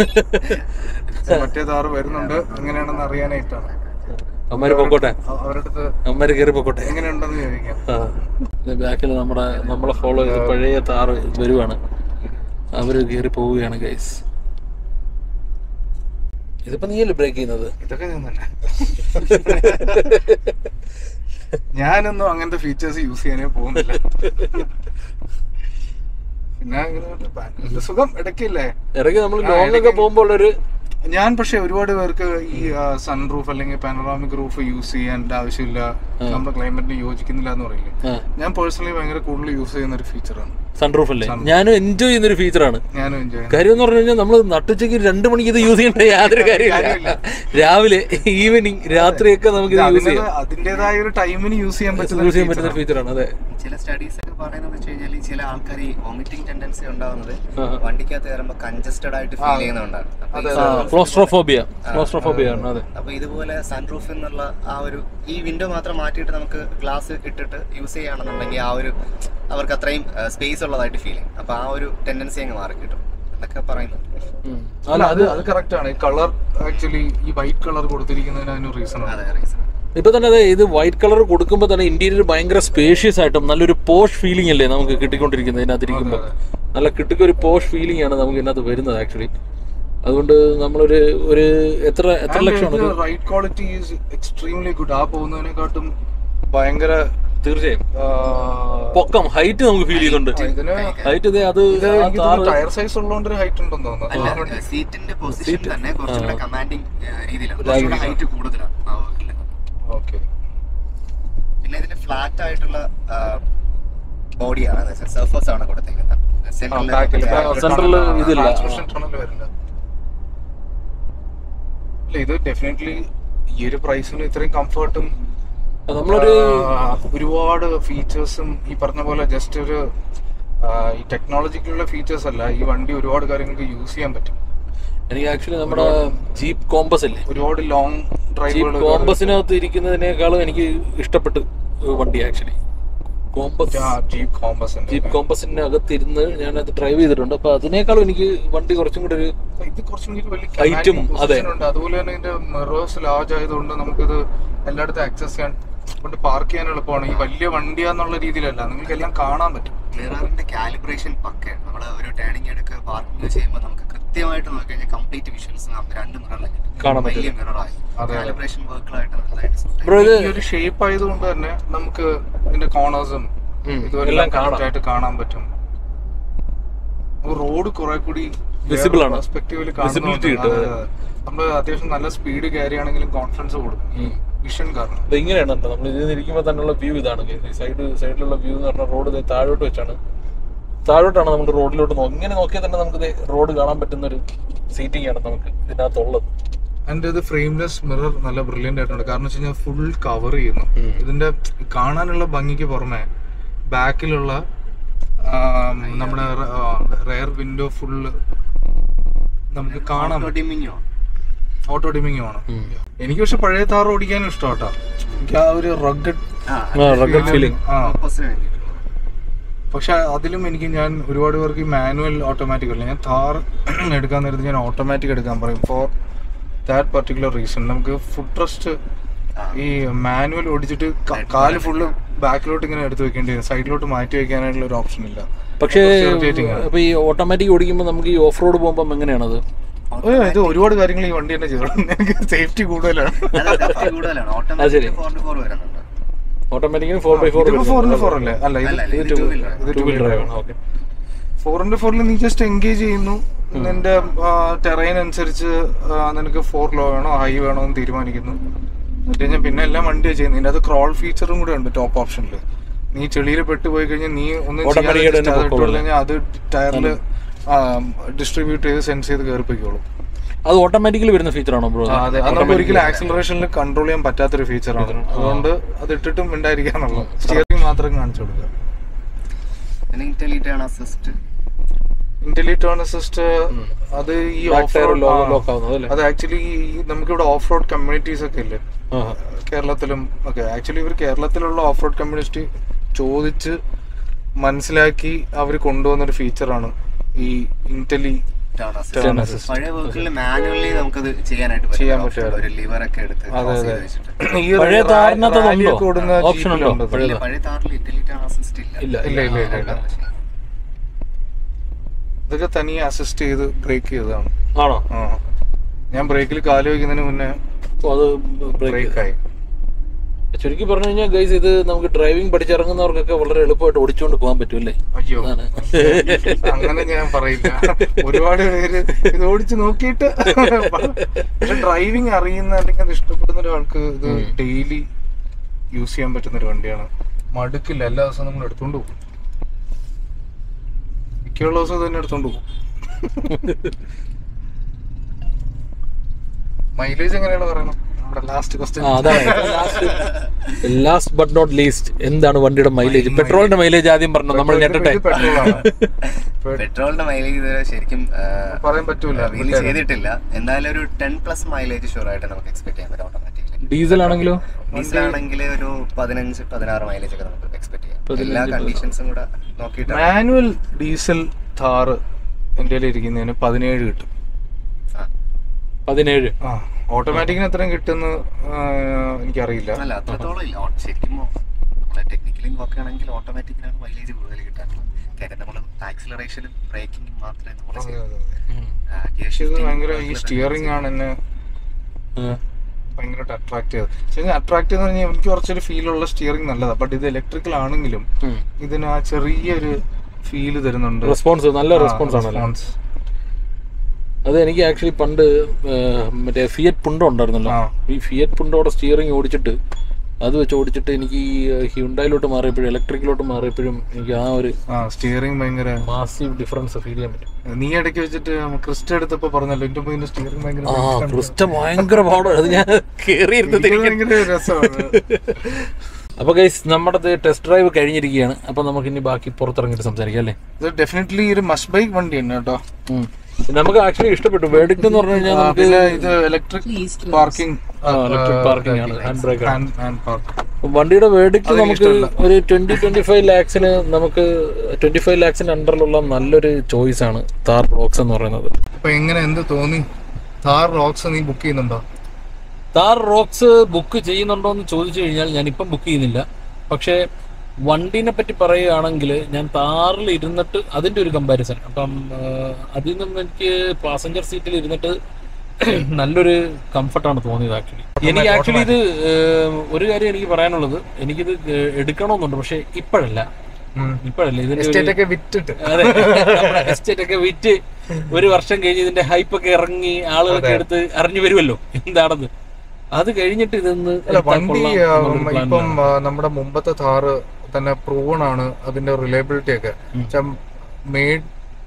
മറ്റേ താറ് വരുന്നുണ്ട് എങ്ങനെയാണെന്ന് അറിയാനായിട്ടാണ് അമ്മമാര് പൊക്കോട്ടെ അ- അവരുടെ അടുത്ത് അമ്മമാര് കയറി പൊക്കോട്ടെ എങ്ങനെയുണ്ടെന്ന് ചോദിക്കാം ബാക്കിൽ നമ്മുടെ നമ്മളെ ഫോളോ ചെയ്ത് പഴയ താറ് വരുവാണ് അവര് കയറി പോവുകയാണ് ഗൈസ് ഇതിപ്പോ നീയല്ലേ ബ്രേക്ക് ചെയ്യുന്നത് ഇതൊക്കെ ഞാൻ തന്നെ ഞാനൊന്നും അങ്ങനത്തെ ഫീച്ചേഴ്സ് യൂസ് ചെയ്യാനേ പോകുന്നില്ല പിന്നെ അങ്ങനെ ഒരു ഭയങ്കര സുഖം ഇടയ്ക്കില്ലേ ഇറങ്ങി നമ്മൾ ലോങ് ഒക്കെ പോകുമ്പോൾ ഒരു ഞാൻ പക്ഷെ ഒരുപാട് പേർക്ക് ഈ സൺ റൂഫ് അല്ലെങ്കിൽ പാനറാമിക് റൂഫ് യൂസ് ചെയ്യേണ്ട ആവശ്യമില്ല നമ്മുടെ ക്ലൈമറ്റിന് യോജിക്കുന്നില്ല എന്ന് പറയില്ലേ ഞാൻ പേഴ്സണലി ഭയങ്കര കൂടുതൽ യൂസ് ചെയ്യുന്ന ഒരു ഫീച്ചറാണ് സൺറൂഫ് അല്ലേ ഞാനും എൻജോയ് ചെയ്യുന്ന ഒരു ഫീച്ചറാണ് ഞാനും എൻജോയ് കാര്യം എന്ന് പറഞ്ഞു കഴിഞ്ഞാൽ നമ്മൾ നട്ടുച്ചയ്ക്ക് രണ്ട് മണിക്ക് ഇത് യൂസ് ചെയ്യേണ്ട യാതൊരു കാര്യമില്ല രാവിലെ ഈവനിങ് രാത്രിയൊക്കെ നമുക്ക് ഇത് യൂസ് ചെയ്യാം അതിന്റേതായ ഒരു ടൈമിന് യൂസ് ചെയ്യാൻ പറ്റുന്ന യൂസ് ചെയ്യാൻ പറ്റുന്ന ഒരു ഫീച്ചറാണ് അതെ ചില സ്റ്റഡീസ് ഒക്കെ പറയുന്നത് വെച്ച് കഴിഞ്ഞാൽ ചില ആൾക്കാർ ഈ വോമിറ്റിംഗ് ടെൻഡൻസി ഉണ്ടാവുന്നത് വണ്ടിക്കകത്ത് കയറുമ്പോൾ കൺജസ്റ്റഡ് ആയിട്ട് ഫീൽ ചെയ്യുന്നുണ്ടാണ് അപ്പൊ ഈ ക്ലോസ്ട്രോഫോബിയ ക്ലോസ്ട്രോഫോബിയ ആണ് അതെ അപ്പൊ ഇതുപോലെ സൺറൂഫ് എന്നുള്ള ആ ഒരു ഈ വിൻഡോ മാത്രം മാറ്റിയിട്ട് നമുക്ക് ഗ്ലാസ് ഇട്ടിട്ട് യൂസ് ചെയ്യുകയാണെന്നുണ്ടെങ്കിൽ ആ ഒരു അവർക്ക് അത്രയും സ്പേസ് ഉള്ളതായിട്ട് ഫീൽ ചെയ്യും അപ്പൊ ആ ഒരു ടെൻഡൻസി അങ്ങ് മാറി കിട്ടും എന്നൊക്കെ പറയുന്നുണ്ട് ഉം. അല്ല അത് അത് കറക്റ്റ് ആണ് കളർ ആക്ച്വലി ഈ വൈറ്റ് കളർ കൊടുത്തിരിക്കുന്നതിന് അതിന് റീസൺ ആണ് അതെ റീസൺ ഇപ്പൊ തന്നെ അതെ ഇത് വൈറ്റ് കളർ കൊടുക്കുമ്പോൾ തന്നെ ഇന്റീരിയർ ഭയങ്കര സ്പേഷ്യസ് ആയിട്ടും നല്ലൊരു പോഷ് ഫീലിംഗ് അല്ലേ നമുക്ക് കിട്ടിക്കൊണ്ടിരിക്കുന്നത് ഇതിനകത്ത് ഇരിക്കുമ്പോൾ നല്ല കിട്ടുക ഒരു പോഷ് ഫീലിംഗ് ആണ് നമുക്ക് ഇതിനകത്ത് വരുന്നത് ആക്ച്വലി അതുകൊണ്ട് നമ്മളൊരു ഒരു എത്ര എത്ര ലക്ഷമാണ് right quality is extremely good ആ പോകുന്നതിനെക്കാട്ടും ഭയങ്കര തീർച്ചയായും ആ, പൊക്കം ഹൈറ്റ് നമുക്ക് ഫീൽ ചെയ്യുന്നുണ്ട് ഇതിന് ഹൈറ്റ് ഇതേ അത് ഇത് ആ എനിക്ക് താറ് ടയർ സൈസ് ഉള്ളതുകൊണ്ട് ഒരു ഹൈറ്റ് ഉണ്ടെന്ന് തോന്നുന്നു അല്ല സീറ്റിന്റെ പൊസിഷൻ തന്നെ കുറച്ചുകൂടെ കമാൻഡിങ് രീതിയിലാണ് കുറച്ചുകൂടെ ഹൈറ്റ് കൂടുതലാണ് ആ വർക്കിൽ ഓക്കെ പിന്നെ ഇതിന് ഫ്ലാറ്റ് ആയിട്ടുള്ള ബോഡിയാണ് സർഫസ് ആണ് കൊടുത്തേക്കുന്നത് Central ഇതില്ല. ടണൽ വരില്ല ഇല്ല ഇത് ഡെഫിനറ്റ്ലി ഈ ഒരു പ്രൈസിന് ഇത്രയും കംഫർട്ടും നമ്മളൊരു ഒരുപാട് ഫീച്ചേഴ്സും ഈ പറഞ്ഞ പോലെ ജസ്റ്റ് ഒരു ആ, ഈ ടെക്നോളജിക്കുള്ള ഫീച്ചേഴ്സ് അല്ല ഈ വണ്ടി ഒരുപാട് കാര്യങ്ങൾക്ക് യൂസ് ചെയ്യാൻ പറ്റും എനിക്ക് ആക്ച്വലി നമ്മുടെ ജീപ്പ് കോമ്പസ് അല്ലേ ഒരുപാട് ലോങ് ജീപ്പ് ഡ്രൈവുകൾ കോമ്പസിനകത്ത് ഇരിക്കുന്നതിനേക്കാളും എനിക്ക് ഇഷ്ടപ്പെട്ട് വണ്ടി ആക്ച്വലി കോമ്പസ് ജീപ്പ് കോമ്പസ് ഉണ്ട് ജീപ്പ് കോമ്പസിന്റെ അകത്തിരുന്ന് ഞാനത് ഡ്രൈവ് ചെയ്തിട്ടുണ്ട് അപ്പൊ അതിനേക്കാളും എനിക്ക് വണ്ടി കുറച്ചും കൂടെ ഒരു ഇത് കുറച്ചും കൂടി വലിയ Height ഉം, commanding അതെ. position ഉണ്ട് അതുപോലെ തന്നെ ഇതിന്റെ മിറേഴ്സ് ലാർജ് ആയതുകൊണ്ട് നമുക്കിത് എല്ലായിടത്തും ആക്സസ് ചെയ്യാൻ കൊണ്ട് പാർക്ക് ചെയ്യാൻ എളുപ്പമാണ് ഈ വലിയ വണ്ടിയാന്നുള്ള രീതിയിലല്ല നിങ്ങൾക്ക് എല്ലാം കാണാൻ പറ്റും മിററിന്റെ കാലിബ്രേഷൻ പക്കയാണ് നമ്മൾ ഒരു ടേണിംഗ് എടുക്കുക പാർക്കിംഗ് ചെയ്യുമ്പോൾ നമുക്ക് കൃത്യമായിട്ട് നോക്കി കഴിഞ്ഞാൽ കംപ്ലീറ്റ് വിഷ്വൽസ് നമുക്ക് രണ്ട് മിററിലും കാണാൻ വലിയ മിററായി അതെ. കാലിബ്രേഷൻ വർക്കുകളായിട്ട് നല്ലതായിട്ട് suit ആയി. ബ്രോ ഇത് ഈ ഒരു ഷേപ്പ് ആയതുകൊണ്ട് തന്നെ നമുക്ക് ഇതിന്റെ കോർണേഴ്സും ഉം, ഇതുമെല്ലാം എല്ലാം കാണാം കറക്റ്റ് ആയിട്ട് കാണാൻ പറ്റും റോഡ് കുറെ കൂടി Visible ആണ്. പെർസ്പെക്റ്റീവിൽ Visibility കിട്ടും, അതെ. നമ്മൾ അത്യാവശ്യം നല്ല സ്പീഡ് കയറി ആണെങ്കിലും കോൺഫിഡൻസ് കൊടുക്കും ഈ വിഷൻ കാരണം ഇത് ഇങ്ങനെയാണ് കേട്ടോ നമ്മൾ ഇതിൽ ഇരിക്കുമ്പോൾ തന്നെയുള്ള വ്യൂ ഇതാണ് സൈഡ് സൈഡിലുള്ള വ്യൂ എന്ന് പറഞ്ഞാൽ റോഡ് താഴോട്ട് വെച്ചാണ് താഴോട്ടാണ് നമുക്ക് റോഡിലോട്ട് നോക്കി ഇങ്ങനെ നോക്കിയാൽ തന്നെ നമുക്ക് റോഡ് കാണാൻ പറ്റുന്ന ഒരു സീറ്റിംഗ് ആണ് നമുക്ക് ഇതിനകത്തുള്ളത് അതിന്റെ ഇത് ഫ്രെയിംലെസ് മിറർ നല്ല ബ്രില്യൻ്റ് ആയിട്ടുണ്ട് കാരണം വെച്ച് കഴിഞ്ഞാൽ ഫുൾ കവർ ചെയ്യുന്നു ഇതിന്റെ കാണാനുള്ള ഭംഗിക്ക് പുറമെ ബാക്കിലുള്ള നമ്മുടെ റെയർ വിൻഡോ ഫുള്ള് നമുക്ക് കാണാൻ Auto dimming ആണ്. ഓട്ടോ ഡിമിങ് ആണ് എനിക്ക് പക്ഷെ പഴയ താർ ഓടിക്കാനും ഇഷ്ടമാട്ടാ എനിക്ക് ആ ഒരു റഗഡ് ആ, റഗഡ് ഫീലിംഗ് ആ purpose ന് വേണ്ടിയിട്ട്. പക്ഷെ അതിലും എനിക്ക് ഞാൻ ഒരുപാട് പേർക്ക് മാനുവൽ ഓട്ടോമാറ്റിക് അല്ല ഞാൻ താർ എടുക്കാൻ നേരത്ത് ഞാൻ ഓട്ടോമാറ്റിക് എടുക്കാൻ പറയും ഫോർ ദാറ്റ് പർട്ടിക്കുലർ റീസൺ നമുക്ക് ഫുഡ് ട്രസ്റ്റ് ഈ മാനുവൽ ഓടിച്ചിട്ട് ക- കാല് ഫുള്ള് ബാക്കിലോട്ട് ഇങ്ങനെ എടുത്ത് വെക്കേണ്ടി വരും സൈഡിലോട്ട് മാറ്റി വെക്കാനായിട്ടുള്ള ഒരു ഓപ്ഷൻ ഇല്ല പക്ഷേ കുറച്ച് irritating ആണ്. ഇപ്പൊ ഈ ഓട്ടോമാറ്റിക് ഓടിക്കുമ്പോൾ നമുക്ക് ഈ ഓഫ് റോഡ് പോകുമ്പോൾ എങ്ങനെയാണത് ഓ, ഇത് ഒരുപാട് കാര്യങ്ങൾ ഈ വണ്ടി തന്നെ ചെയ്യണം എനിക്ക് സേഫ്റ്റി കൂടുതലാണ് അല്ല, safety കൂടുതലാണ് അത് ശരി. ഓട്ടോമാറ്റിക് ഫോർ ഫോർ വരുന്നുണ്ട് ഓട്ടോമാറ്റിക്കലി ഫോർ ബൈ ഫോർ ഇതിപ്പോ ഫോർ ഇന്റു ഫോർ അല്ലേ അല്ല ഇത് അല്ല, ഇത് two wheeler ആണ്. ഇത് ടു വീൽ ഡ്രൈവ് ആണ് ഓക്കെ ഫോർ ഇന്റു ഫോറിൽ നീ ജസ്റ്റ് എൻഗേജ് ചെയ്യുന്നു നിന്റെ ടെറൈൻ അനുസരിച്ച് ആ, നിനക്ക് ഫോർ ലോ വേണോ ഹൈ വേണോ എന്ന് തീരുമാനിക്കുന്നു എന്നിട്ട് കഴിഞ്ഞാൽ പിന്നെ എല്ലാം വണ്ടിയാണ് ചെയ്യുന്നത് ഇതിന്റെ അത് ക്രോൾ ഫീച്ചറും കൂടെ ഉണ്ട് ടോപ്പ് ഓപ്ഷനിൽ നീ ചെളിയിൽ പെട്ടുപോയി കഴിഞ്ഞാൽ നീ ഒന്നും Automatic ആയിട്ട് തന്നെ പൊക്കോളും. കഴിഞ്ഞാൽ അത് ടയറിൽ ഡിസ്ട്രിബ്യൂട്ട് ചെയ്ത് സെൻസ് ചെയ്ത് കയറി പോയിക്കോളും അത് ഓട്ടോമാറ്റിക്കലി വരുന്ന ഫീച്ചർ ആണോ ബ്രോ ആ, അതെ അത് നമുക്ക് ഒരിക്കലും ആക്സിലറേഷനിൽ കൺട്രോൾ ചെയ്യാൻ പറ്റാത്തൊരു ഫീച്ചറാണ് അതുകൊണ്ട് അത് ഇട്ടിട്ടും ഉണ്ടായിരിക്കാന്നുള്ളൂ സ്റ്റിയറിംഗ് മാത്രം കാണിച്ചു കൊടുക്കുക പിന്നെ ഇന്റലിറ്റാണ് അസിസ്റ്റ് ഇന്റലി ടേൺ അസിസ്റ്റ് അത് ഈ Back off tire road lock- lock ആവുന്നത് അല്ലേ? അത് ആക്ച്വലി നമുക്കിവിടെ ഓഫ് റോഡ് കമ്മ്യൂണിറ്റീസ് ഒക്കെ ഇല്ലേ ആഹാ. കേരളത്തിലും ഒക്കെ ആക്ച്വലി ഇവർ കേരളത്തിലുള്ള ഓഫ് റോഡ് കമ്മ്യൂണിറ്റി ചോദിച്ച് മനസ്സിലാക്കി അവർ കൊണ്ടുവന്നൊരു ഫീച്ചറാണ് ഈ intelli turn Turn assist assist. പഴയ വർക്കിൽ മാനുവലി നമുക്കത് ചെയ്യാനായിട്ട് പറ്റും. ചെയ്യാൻ Option പറ്റും. ഒരു ലിവർ ഒക്കെ എടുത്ത് അതെ, cross അതെ. ചെയ്ത് വെച്ചിട്ട് ഈ ഒരു പഴയ റാ- താറിനകത്ത് അത് റാലി ഉണ്ടോ? ഒക്കെ ഓടുന്ന Option ഉണ്ടോ? ജീപ്പിലുണ്ട് അത്. പഴയ ഇല്ല, പഴയ താറിൽ ഇന്റലിറ്റാണ് അസിസ്റ്റ് ഇല്ല ഇല്ല ഇല്ല ഇല്ല ഇല്ല ഇല്ല ആ, ഇതൊക്കെ തനിയെ അസിസ്റ്റ് ചെയ്ത് ബ്രേക്ക് ചെയ്തതാണ് ആണോ ആ ഞാൻ ബ്രേക്കിൽ കാല് വയ്ക്കുന്നതിന് മുന്നേ ഓ, അത് ബ്രേക്ക് ബ്രേക്ക് ആയി ചുരുക്കി പറഞ്ഞു കഴിഞ്ഞാൽ ഗൈസ് ഇത് നമുക്ക് ഡ്രൈവിംഗ് പഠിച്ചിറങ്ങുന്നവർക്കൊക്കെ വളരെ എളുപ്പമായിട്ട് ഓടിച്ചുകൊണ്ട് പോകാൻ പറ്റും അല്ലേ അയ്യോ അതാണ്. അങ്ങനെ ഞാൻ പറയില്ല ഒരുപാട് പേര് ഇത് ഓടിച്ച് നോക്കിയിട്ട് പക്ഷെ ഡ്രൈവിംഗ് അറിയുന്ന അല്ലെങ്കിൽ അത് ഇഷ്ടപ്പെടുന്ന ഒരാൾക്ക് ഇത് ഡെയിലി യൂസ് ചെയ്യാൻ പറ്റുന്ന ഒരു വണ്ടിയാണ് മടുക്കില്ല എല്ലാ ദിവസവും നമ്മൾ എടുത്തോണ്ട് പോകും മിക്കുള്ള ദിവസം ഇത് തന്നെ എടുത്തോണ്ട് പോകും മൈലേജ് എങ്ങനെയാണ് പറയണം നമ്മുടെ ലാസ്റ്റ് ആ, ക്വസ്റ്റ്യൻ അതാണ് ലാസ്റ്റ് ബട്ട് നോട്ട് ലീസ്റ്റ് എന്താണ് വണ്ടിയുടെ മൈലേജ് പെട്രോളിന്റെ മൈലേജ് ആദ്യം പറഞ്ഞു നമ്മൾ ഞെട്ടട്ടെ പെട്രോളാണ് പെട്രോളിന്റെ മൈലേജ് ഇതുവരെ ശരിക്കും പറയാൻ പറ്റൂല റിയലി ചെയ്തിട്ടില്ല എന്തായാലും ഒരു ടെൻ പ്ലസ് മൈലേജ് ഷുവർ ആയിട്ട് നമുക്ക് എക്സ്പെക്ട് ചെയ്യാൻ പറ്റും ഓട്ടോമാറ്റിക്കലി ഡീസൽ ആണെങ്കിലോ ഡീസൽ ആണെങ്കിൽ ഒരു പതിനഞ്ച് പതിനാറ് മൈലേജ് ഒക്കെ നമുക്ക് എക്സ്പെക്ട് ചെയ്യാം എല്ലാ കണ്ടീഷൻസും കൂടെ നോക്കിയിട്ട് മാനുവൽ ഡീസൽ താറ് എൻ്റെ ഇരിക്കുന്നതിന് പതിനേഴ് കിട്ടും പതിനേഴ് ആ ഓട്ടോമാറ്റിക്കിന് എത്രയും കിട്ടുമെന്ന് ആ, എനിക്കറിയില്ല അല്ല അത്രത്തോളം ഇല്ല ഓ- ശരിക്കും നമ്മളെ ടെക്നിക്കലി നോക്കുകയാണെങ്കിൽ ഓട്ടോമാറ്റിക്കിനാണ് മൈലേജ് കൂടുതൽ കിട്ടാനുള്ളത് കാര്യം നമ്മൾ ആക്സിലറേഷനും ബ്രേക്കിങ്ങും മാത്രമേ നമ്മൾ അതെ, ചെയ്യൂ അതെ, അതെ. ആ, gear പക്ഷെ ഇത് shifting, ഭയങ്കര ഈ clutch സ്റ്റിയറിംഗ് ആണ് എന്നെ ആ. ഭയങ്കരമായിട്ട് അട്രാക്ട് ചെയ്തത് ശരി അട്രാക്ട് എന്ന് പറഞ്ഞാൽ എനിക്ക് കുറച്ചൊരു ഫീലുള്ള സ്റ്റിയറിംഗ് നല്ലതാണ് ബട്ട് ഇത് ഇലക്ട്രിക്കൽ ആണെങ്കിലും ഉം. ഇതിന് ആ ചെറിയൊരു ഫീല് തരുന്നുണ്ട് റെസ്പോൺസ് നല്ല ആ, റെസ്പോൺസ് ആണല്ലോ response. അത് എനിക്ക് ആക്ച്വലി പണ്ട് ആ, മറ്റേ ഫിയറ്റ് പുണ്ടോ ഉണ്ടായിരുന്നല്ലോ ആ. ഈ ഫിയറ്റ് പുണ്ടോടെ സ്റ്റിയറിംഗ് ഓടിച്ചിട്ട് അത് വെച്ച് ഓടിച്ചിട്ട് എനിക്ക് ഈ ഹ്യുണ്ടായിലോട്ട് മാറിയപ്പോഴും ഇലക്ട്രിക്കിലോട്ട് മാറിയപ്പോഴും എനിക്ക് ആ ഒരു ആ സ്റ്റിയറിംഗ് ഭയങ്കര മാസീവ് ഡിഫറൻസ് ഫീൽ ചെയ്യാൻ പറ്റും നീ ഇടയ്ക്ക് വെച്ചിട്ട് ക്രിസ്റ്റ എടുത്തപ്പോ പറഞ്ഞല്ലോ എന്റെ ഇതിന്റെ സ്റ്റിയറിംഗ് ഭയങ്കര ആ bench ആണ്. ക്രിസ്റ്റ ഭയങ്കര പാടാണ് അത് ഞാൻ കേറിയിരുന്നത് എനിക്കത് ഭയങ്കര രസമാണ് അപ്പൊ ഗൈസ് നമ്മുടെ ടെസ്റ്റ് ഡ്രൈവ് കഴിഞ്ഞിരിക്കുകയാണ് അപ്പൊ നമുക്ക് ഇനി ബാക്കി പുറത്തിറങ്ങിയിട്ട് സംസാരിക്കാം അല്ലേ ഇത് ഡെഫിനറ്റ്ലി ഒരു മസ്റ്റ് ബൈക്ക് വണ്ടി തന്നെ കേട്ടോ ഉം. നമുക്ക് ആക്ച്വലി ഇഷ്ടപ്പെട്ടു വേഡിക്ട് എന്ന് പറഞ്ഞു കഴിഞ്ഞാൽ ആ, നമുക്ക് പിന്നെ ഇത് ഇലക്ട്രിക് പാർക്കിംഗ് ഇലക്ട്രിക് പാർക്കിംഗ് ആണ് ഹാൻഡ് ബ്രേക്ക് ആണ് ഹാൻഡ് പാർക്ക് വണ്ടിയുടെ വേഡിക്ട് നമുക്ക് ഒരു ട്വന്റി ട്വന്റി ഫൈവ് ലാക്സിന് നമുക്ക് ട്വന്റി ഫൈവ് ലാക്സിന്റെ അണ്ടറിലുള്ള നല്ലൊരു ചോയ്സ് ആണ് താർ റോക്സ് എന്ന് പറയുന്നത് അപ്പൊ എങ്ങനെ എന്ത് തോന്നി താർ റോക്സ് നീ ബുക്ക് ചെയ്യുന്നുണ്ടോ താർ റോക്സ് ബുക്ക് ചെയ്യുന്നുണ്ടോ എന്ന് ചോദിച്ചു കഴിഞ്ഞാൽ ഞാൻ ഇപ്പം ബുക്ക് ചെയ്യുന്നില്ല പക്ഷേ വണ്ടീനെ പറ്റി പറയുകയാണെങ്കിൽ ഞാൻ താറിൽ ഇരുന്നിട്ട് അതിന്റെ ഒരു കമ്പാരിസൺ അപ്പം ആ, അതിൽ നിന്ന് എനിക്ക് പാസഞ്ചർ സീറ്റിൽ ഇരുന്നിട്ട് നല്ലൊരു കംഫർട്ടാണ് തോന്നിയത് ആക്ച്വലി എനിക്ക് ആക്ച്വലി ഇത് ഏഹ്, ഒരു കാര്യം എനിക്ക് പറയാനുള്ളത് എനിക്കിത് ഏഹ്, എടുക്കണമെന്നുണ്ട് പക്ഷെ ഇപ്പോഴല്ല ഇപ്പോഴല്ല ഇതിന്റെ ഒരു- എസ്റ്റേറ്റ് ഒക്കെ വിറ്റിട്ട് അതെ എസ്റ്റേറ്റ് ഒക്കെ വിറ്റ് ഒരു വർഷം കഴിഞ്ഞ് ഇതിന്റെ ഹൈപ്പ് ഒക്കെ ഇറങ്ങി ആളുകളൊക്കെ എടുത്ത് അറിഞ്ഞു വരുമല്ലോ എന്താണെന്ന് അത് കഴിഞ്ഞിട്ട് ഇതൊന്ന് അല്ല എടുത്താൽ വണ്ടി കൊള്ളാം ആ, എന്നുള്ളൊരു plan ഇപ്പം ലാണ്. ആ, നമ്മുടെ മുമ്പത്തെ താറ് തന്നെ പ്രൂവൺ ആണ് അതിന്റെ റിലയബിലിറ്റി ഒക്കെ മെയ്ഡ്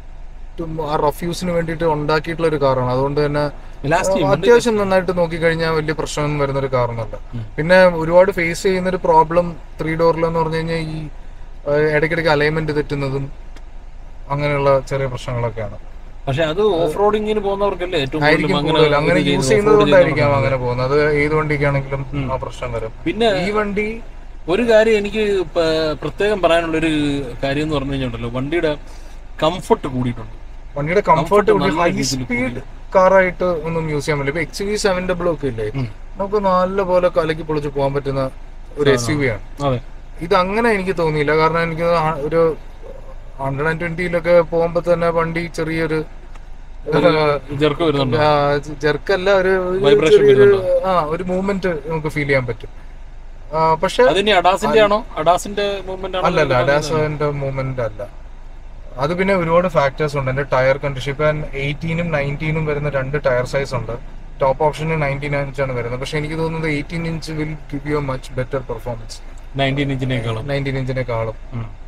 ആ റഫ്യൂസിന് വേണ്ടിയിട്ട് ഉണ്ടാക്കിയിട്ടുള്ള ഒരു കാറാണ് അതുകൊണ്ട് തന്നെ Last ആ, year അത്യാവശ്യം നന്നായിട്ട് നോക്കിക്കഴിഞ്ഞാൽ വലിയ പ്രശ്നമൊന്നും വരുന്ന ഒരു കാരണമല്ല പിന്നെ ഒരുപാട് ഫേസ് ചെയ്യുന്ന ഒരു പ്രോബ്ലം ത്രീ ഡോറിലെന്ന് പറഞ്ഞു കഴിഞ്ഞാൽ ഈ ആ, ഇടയ്ക്കിടയ്ക്ക് അലൈൻമെന്റ് തെറ്റുന്നതും അങ്ങനെയുള്ള ചെറിയ പ്രശ്നങ്ങളൊക്കെയാണ് പക്ഷെ അത് ഓഫ് റോഡിങ്ങിന് പോകുന്നവർക്കല്ലേ ഏറ്റവും ആയിരിക്കും കൂടുതലും കൂടുതൽ അങ്ങനെ ഇത് യൂസ് ചെയ്യുന്നത്, ചെയ്യുന്നത് off-road കൊണ്ടായിരിക്കാം ചെയ്യുന്നവർക്ക്. അങ്ങനെ പോകുന്നത് അത് ഏത് വണ്ടിക്കാണെങ്കിലും ആ പ്രശ്നം വരും പിന്നെ ഈ വണ്ടി ഒരു കാര്യം എനിക്ക് പ- പ്രത്യേകം പറയാനുള്ള ഒരു കാര്യം എന്ന് പറഞ്ഞു കഴിഞ്ഞാൽ വണ്ടിയുടെ കംഫർട്ട് കൂടിയിട്ടുണ്ട് വണ്ടിയുടെ കംഫർട്ട് Comfort നല്ല ഹൈ രീതിയിൽ സ്പീഡ് കാറായിട്ട് ഒന്നും യൂസ് ചെയ്യാൻ പറ്റില്ല ഇപ്പൊ എക്സ് വി സെവൻ ഡബിൾ ഒക്കെ ഇല്ലേ നമുക്ക് നല്ല പോലെ കലക്കി പൊളിച്ച് പോകാൻ പറ്റുന്ന ഒരു എസ് യു വി ആണ് അതെ ഇത് അങ്ങനെ എനിക്ക് തോന്നിയില്ല കാരണം എനിക്ക് ആ- ഒരു ഹൺഡ്രഡ് ആൻഡ് ട്വന്റിയിലൊക്കെ പോകുമ്പോ തന്നെ വണ്ടി ചെറിയൊരു ചെറുക്ക് വരുന്നുണ്ട് ജെർക്കല്ല ഒരു ഒരു Vibration ചെറിയൊരു വരുന്നുണ്ടോ? ആ ഒരു മൂവ്മെന്റ് നമുക്ക് ഫീൽ ചെയ്യാൻ പറ്റും ആ, പക്ഷെ അതിനി അഡാസിന്റെ ആണോ അഡാസിന്റെ മൂവ്മെന്റ് ആണോ അല്ലല്ല അഡാസോന്റെ മൂവ്മെന്റ് അല്ല അത് പിന്നെ ഒരുപാട് ഫാക്ടേഴ്സ് ഉണ്ട് എന്റെ ടയർ കണ്ടീഷൻ ഇപ്പൊ എയ്റ്റീനും നയൻറ്റീനും വരുന്ന രണ്ട് ടയർ സൈസ് ഉണ്ട് ടോപ്പ് ഓപ്ഷന് നയൻറ്റീൻ ഇഞ്ച് ആണ് വരുന്നത് പക്ഷെ എനിക്ക് തോന്നുന്നത് eighteen inch will give you much better performance nineteen ഇഞ്ചിനേക്കാളും നയൻറ്റീൻ ഇഞ്ചിനെക്കാളും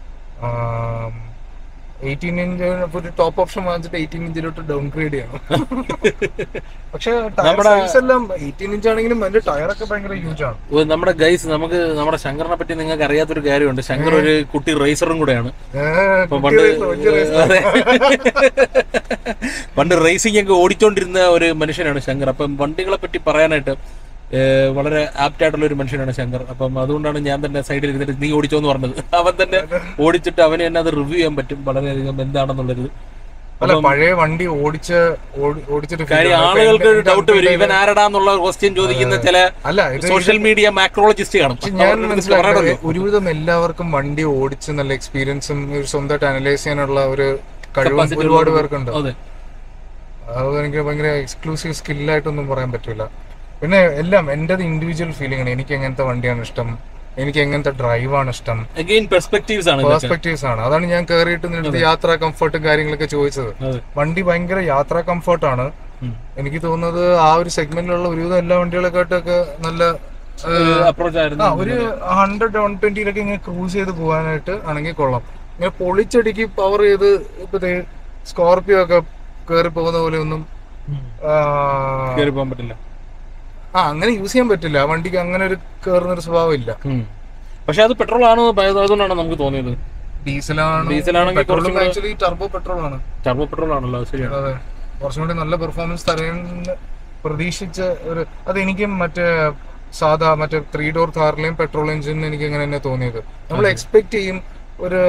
എയ്റ്റീൻ ഇഞ്ച് ഒരു ടോപ്പ് ഓപ്ഷൻ വാങ്ങിച്ചിട്ട് എയ്റ്റീൻ ഇഞ്ചിലോട്ട് ഡൗൺഗ്രേഡ് ചെയ്യണം പക്ഷെ ടയർ നമ്മുടെ- സൈസ് എല്ലാം എയ്റ്റീൻ ഇഞ്ച് ആണെങ്കിലും അതിന്റെ ടയറൊക്കെ ഭയങ്കര ഹ്യൂജ് ആണ് ഓ, നമ്മുടെ ഗൈസ് നമുക്ക് നമ്മുടെ ശങ്കറിനെ പറ്റി നിങ്ങൾക്ക് അറിയാത്തൊരു കാര്യമുണ്ട് ശങ്കർ ഒരു കുട്ടി റേസറും കൂടെയാണ് ഏഹ്, അപ്പൊ കുട്ടി പണ്ട് race, വലിയ race. അതെ. പണ്ട് റേസിംഗ് ഒക്കെ ഓടിച്ചോണ്ടിരുന്ന ഒരു മനുഷ്യനാണ് ശങ്കർ അപ്പം വണ്ടികളെ പറ്റി പറയാനായിട്ട് ഏഹ്, വളരെ ആപ്റ്റ് ആയിട്ടുള്ള ഒരു മനുഷ്യനാണ് ശങ്കർ അപ്പം അതുകൊണ്ടാണ് ഞാൻ തന്നെ സൈഡിൽ ഇരുന്നിട്ട് നീ ഓടിച്ചോന്ന് പറഞ്ഞത് അവൻ തന്നെ ഓടിച്ചിട്ട് അവന് തന്നെ അത് റിവ്യൂ ചെയ്യാൻ പറ്റും വളരെയധികം എന്താണെന്നുള്ളത് അല്ല പഴയ വണ്ടി ഓടിച്ച് ഓടി- ഓടിച്ചിട്ട് feel കാര്യം ഉണ്ട്. ഇപ്പൊ ആളുകൾക്ക് ഒരു എന്റെ- ഡൗട്ട് വരും എന്റെ ഇവൻ ആരാടാന്നുള്ള ക്വസ്റ്റ്യൻ ചോദിക്കുന്ന ചില അല്ല ഇത് സോഷ്യൽ മീഡിയ മാക്രോളജിസ്റ്റ് കാണും പക്ഷെ ഞാൻ അവരുടെ അടുത്ത് മനസ്സിലാക്കുന്നത് പറയണമല്ലോ. ഒരുവിധം എല്ലാവർക്കും വണ്ടി ഓടിച്ച് നല്ല എക്സ്പീരിയൻസും ഒരു സ്വന്തമായിട്ട് അനലൈസ് ചെയ്യാനുള്ള ഒരു കഴിവും Capacity ഒരുപാട് ഉള്ളവർക്ക് പേർക്കുണ്ട് അതെ അത് എനിക്ക് ഭയങ്കര എക്സ്ക്ലൂസീവ് സ്കില്ലായിട്ടൊന്നും പറയാൻ പറ്റില്ല പിന്നെ എല്ലാം എന്റേത് ഇൻഡിവിജ്വൽ ഫീലിംഗ് ആണ് എനിക്ക് എങ്ങനത്തെ വണ്ടിയാണ് ഇഷ്ടം എനിക്ക് എങ്ങനത്തെ ഡ്രൈവാണ് ഇഷ്ടം അഗെയിൻ പെർസ്പെക്ടീവ്സ് ആണ് ഇതൊക്കെ. പെർസ്പെക്ടീവ്സ് ആണ് അതാണ് ഞാൻ കയറിയിട്ട് നിന്റെ യാത്രാ കംഫർട്ടും കാര്യങ്ങളൊക്കെ ചോദിച്ചത് അതെ. വണ്ടി ഭയങ്കര യാത്രാ കംഫർട്ടാണ് ഉം. എനിക്ക് തോന്നുന്നത് ആ ഒരു സെഗ്മെന്റിലുള്ള ഒരുവിധം എല്ലാ വണ്ടികളെക്കാട്ടൊക്കെ നല്ല അപ്രോച്ച് ആയിരുന്നു ആ ഒരു ഹൺഡ്രഡ് വൺ ട്വന്റിയിലൊക്കെ ഇങ്ങനെ ക്രൂസ് ചെയ്ത് പോകാനായിട്ട് ആണെങ്കിൽ കൊള്ളാം ഇങ്ങനെ പൊളിച്ചടിക്ക് പവർ ചെയ്ത് ഇപ്പൊ സ്കോർപിയോ ഒക്കെ കയറി പോകുന്ന പോലെ ഒന്നും ആ, കയറി പോകാൻ പറ്റില്ല ആ അങ്ങനെ യൂസ് ചെയ്യാൻ പറ്റില്ല ആ വണ്ടിക്ക് അങ്ങനെ ഒരു കയറുന്ന ഒരു സ്വഭാവം ഇല്ല പക്ഷെ അത് പെട്രോൾ ആണോ അതുകൊണ്ടാണ് നമുക്ക് തോന്നിയത് ഡീസലാണ് ഡീസലാണെങ്കിൽ പെട്രോൾ കുറച്ചും കൂടെ- ആക്ച്വലി ടർബോ പെട്രോൾ ആണ് ടർബോ പെട്രോൾ ആണല്ലോ അത് ശരിയാണ് അതെ കുറച്ചും കൂടി നല്ല പെർഫോമൻസ് തരുമെന്ന് പ്രതീക്ഷിച്ച ഒരു അത് എനിക്കും മറ്റേ സാധാ മറ്റേ ത്രീ ഡോർ കാറിലെയും പെട്രോൾ എഞ്ചിനും എനിക്ക് അങ്ങനെ തന്നെ തോന്നിയത് നമ്മൾ എക്സ്പെക്ട് ചെയ്യും ഒരു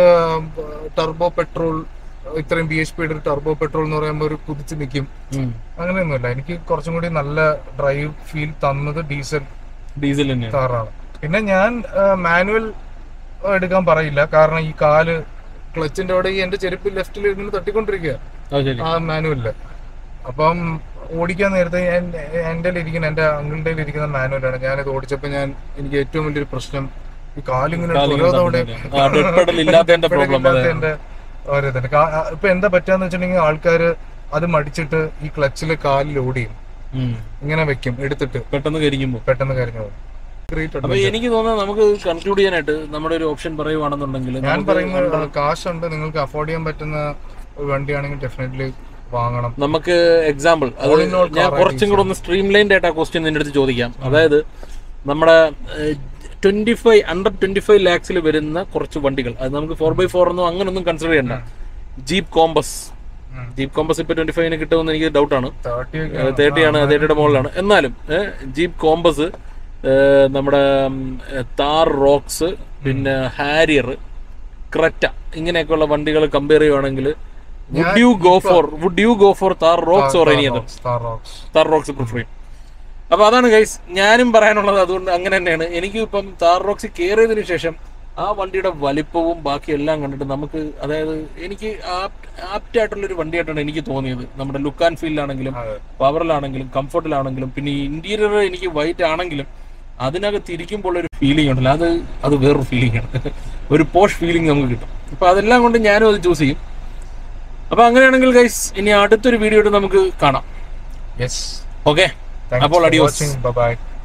ടർബോ പെട്രോൾ ഇത്രയും ബി എച്ച് പിയുടെ ഒരു ടർബോ പെട്രോൾ എന്ന് പറയുമ്പോൾ ഒരു കുതിച്ച് നിൽക്കും ഉം. അങ്ങനെയൊന്നുമില്ല എനിക്ക് കുറച്ചും കൂടി നല്ല ഡ്രൈവ് ഫീൽ തന്നത് ഡീസൽ ഡീസൽ തന്നെയാണ് കാറാണ് പിന്നെ ഞാൻ മാനുവൽ എടുക്കാൻ പറയില്ല കാരണം ഈ കാല് ക്ലച്ചിന്റെ അവിടെ ഈ എന്റെ ചെരുപ്പ് ലെഫ്റ്റിൽ ഇങ്ങനെ തട്ടിക്കൊണ്ടിരിക്കുക അത് ശരി ആ മാനുവലില് അപ്പം ഓടിക്കാൻ നേരത്തെ ഞാൻ എൻ്റെ ഇരിക്കുന്ന എൻ്റെ അങ്കിളുടെ ഇരിക്കുന്ന മാനുവലാണ് ഞാനിത് ഓടിച്ചപ്പോൾ ഞാൻ എനിക്ക് ഏറ്റവും വലിയൊരു പ്രശ്നം ഈ കാലിങ്ങനെ കാലിങ്ങനെ ഓരോ തവണ ആ, dead pedal ഇല്ലാത്തതിന്റെ problem, അതെ. ഇല്ലാത്തതിന്റെ ഒരിതുണ്ട് കാ- ആ, ഇപ്പൊ എന്താ പറ്റാന്ന് വെച്ചിട്ടുണ്ടെങ്കിൽ ആൾക്കാര് അത് മടിച്ചിട്ട് ഈ ക്ലച്ചില് കാലിൽ ഓടിയും ഉം. ഇങ്ങനെ വെക്കും എടുത്തിട്ട് പെട്ടെന്ന് കരിക്കുമ്പോ പെട്ടെന്ന് കരിഞ്ഞു പോകും ഗ്രേറ്റ് അപ്പൊ എനിക്ക് തോന്നുന്നത് നമുക്ക് കൺക്ലൂഡ് ചെയ്യാനായിട്ട് നമ്മുടെ ഒരു ഓപ്ഷൻ പറയുവാണെന്നുണ്ടെങ്കിൽ ഞാൻ നമുക്ക് പറയുന്നത് കാശുണ്ട് നിങ്ങൾക്ക് അഫോർഡ് ചെയ്യാൻ പറ്റുന്ന ഒരു വണ്ടിയാണെങ്കിൽ ഡെഫിനറ്റ്ലി വാങ്ങണം നമുക്ക് എക്സാമ്പിൾ അത് All in all ഞാൻ car കുറച്ചും കൂടെ ഒന്ന് സ്ട്രീം ലൈൻഡ് ആയിട്ട് ആ ക്വസ്റ്റ്യൻ നിന്റെ അടുത്ത് ചോദിക്കാം അതായത് നമ്മുടെ twenty five under twenty five ലാക്സിൽ വരുന്ന കുറച്ച് വണ്ടികൾ അത് നമുക്ക് ഫോർ ബൈ ഫോർ ഒന്നും അങ്ങനൊന്നും കൺസിഡർ ചെയ്യണ്ട ജീപ്പ് കോമ്പസ് ഉം. ജീപ്പ് കോമ്പസ് ഇപ്പൊ ട്വന്റി ഫൈവിന് കിട്ടുമെന്ന് എനിക്ക് ഡൗട്ടാണ് തേർട്ടി തേർട്ടി ആണ് തേർട്ടിയുടെ മുകളിലാണ് എന്നാലും ജീപ്പ് കോമ്പസ് നമ്മുടെ ഉം, ഏ, താർ റോക്സ് പിന്നെ ഹാരിയർ ക്രെറ്റ ഇങ്ങനെയൊക്കെയുള്ള വണ്ടികൾ കമ്പയർ ചെയ്യുവാണെങ്കിൽ would you go for would you go for Thar Roxx or any other star Roxx Thar Roxx prefer ചെയ്യും അപ്പൊ അതാണ് ഗൈസ് ഞാനും പറയാനുള്ളത് അതുകൊണ്ട് അങ്ങനെ തന്നെയാണ് എനിക്ക് ഇപ്പം താർ റോക്സ് കയറിയതിനു ശേഷം ആ വണ്ടിയുടെ വലിപ്പവും ബാക്കി എല്ലാം കണ്ടിട്ട് നമുക്ക് അതായത് എനിക്ക് ആപ്റ്റ് ആയിട്ടുള്ള ഒരു വണ്ടിയായിട്ടാണ് എനിക്ക് തോന്നിയത് നമ്മുടെ ലുക്ക് ആൻഡ് ഫീലിലാണെങ്കിലും അതെ. പവറിലാണെങ്കിലും കംഫർട്ടിലാണെങ്കിലും പിന്നെ ഈ ഇന്റീരിയർ എനിക്ക് വൈറ്റ് ആണെങ്കിലും അതിനകത്ത് ഇരിക്കുമ്പോൾ ഒരു ഫീലിംഗ് ഉണ്ടല്ലോ അത് അത് വേറൊരു ഫീലിംഗ് ആണ് ഒരു പോഷ് ഫീലിംഗ് നമുക്ക് കിട്ടും അപ്പൊ അതെല്ലാം കൊണ്ട് ഞാനും അത് ചൂസ് ചെയ്യും അപ്പൊ അങ്ങനെയാണെങ്കിൽ ഗൈസ് ഇനി അടുത്തൊരു വീഡിയോ നമുക്ക് കാണാം യെസ് ഓക്കെ അപ്പോൾ അഡിയോസ് ബൈ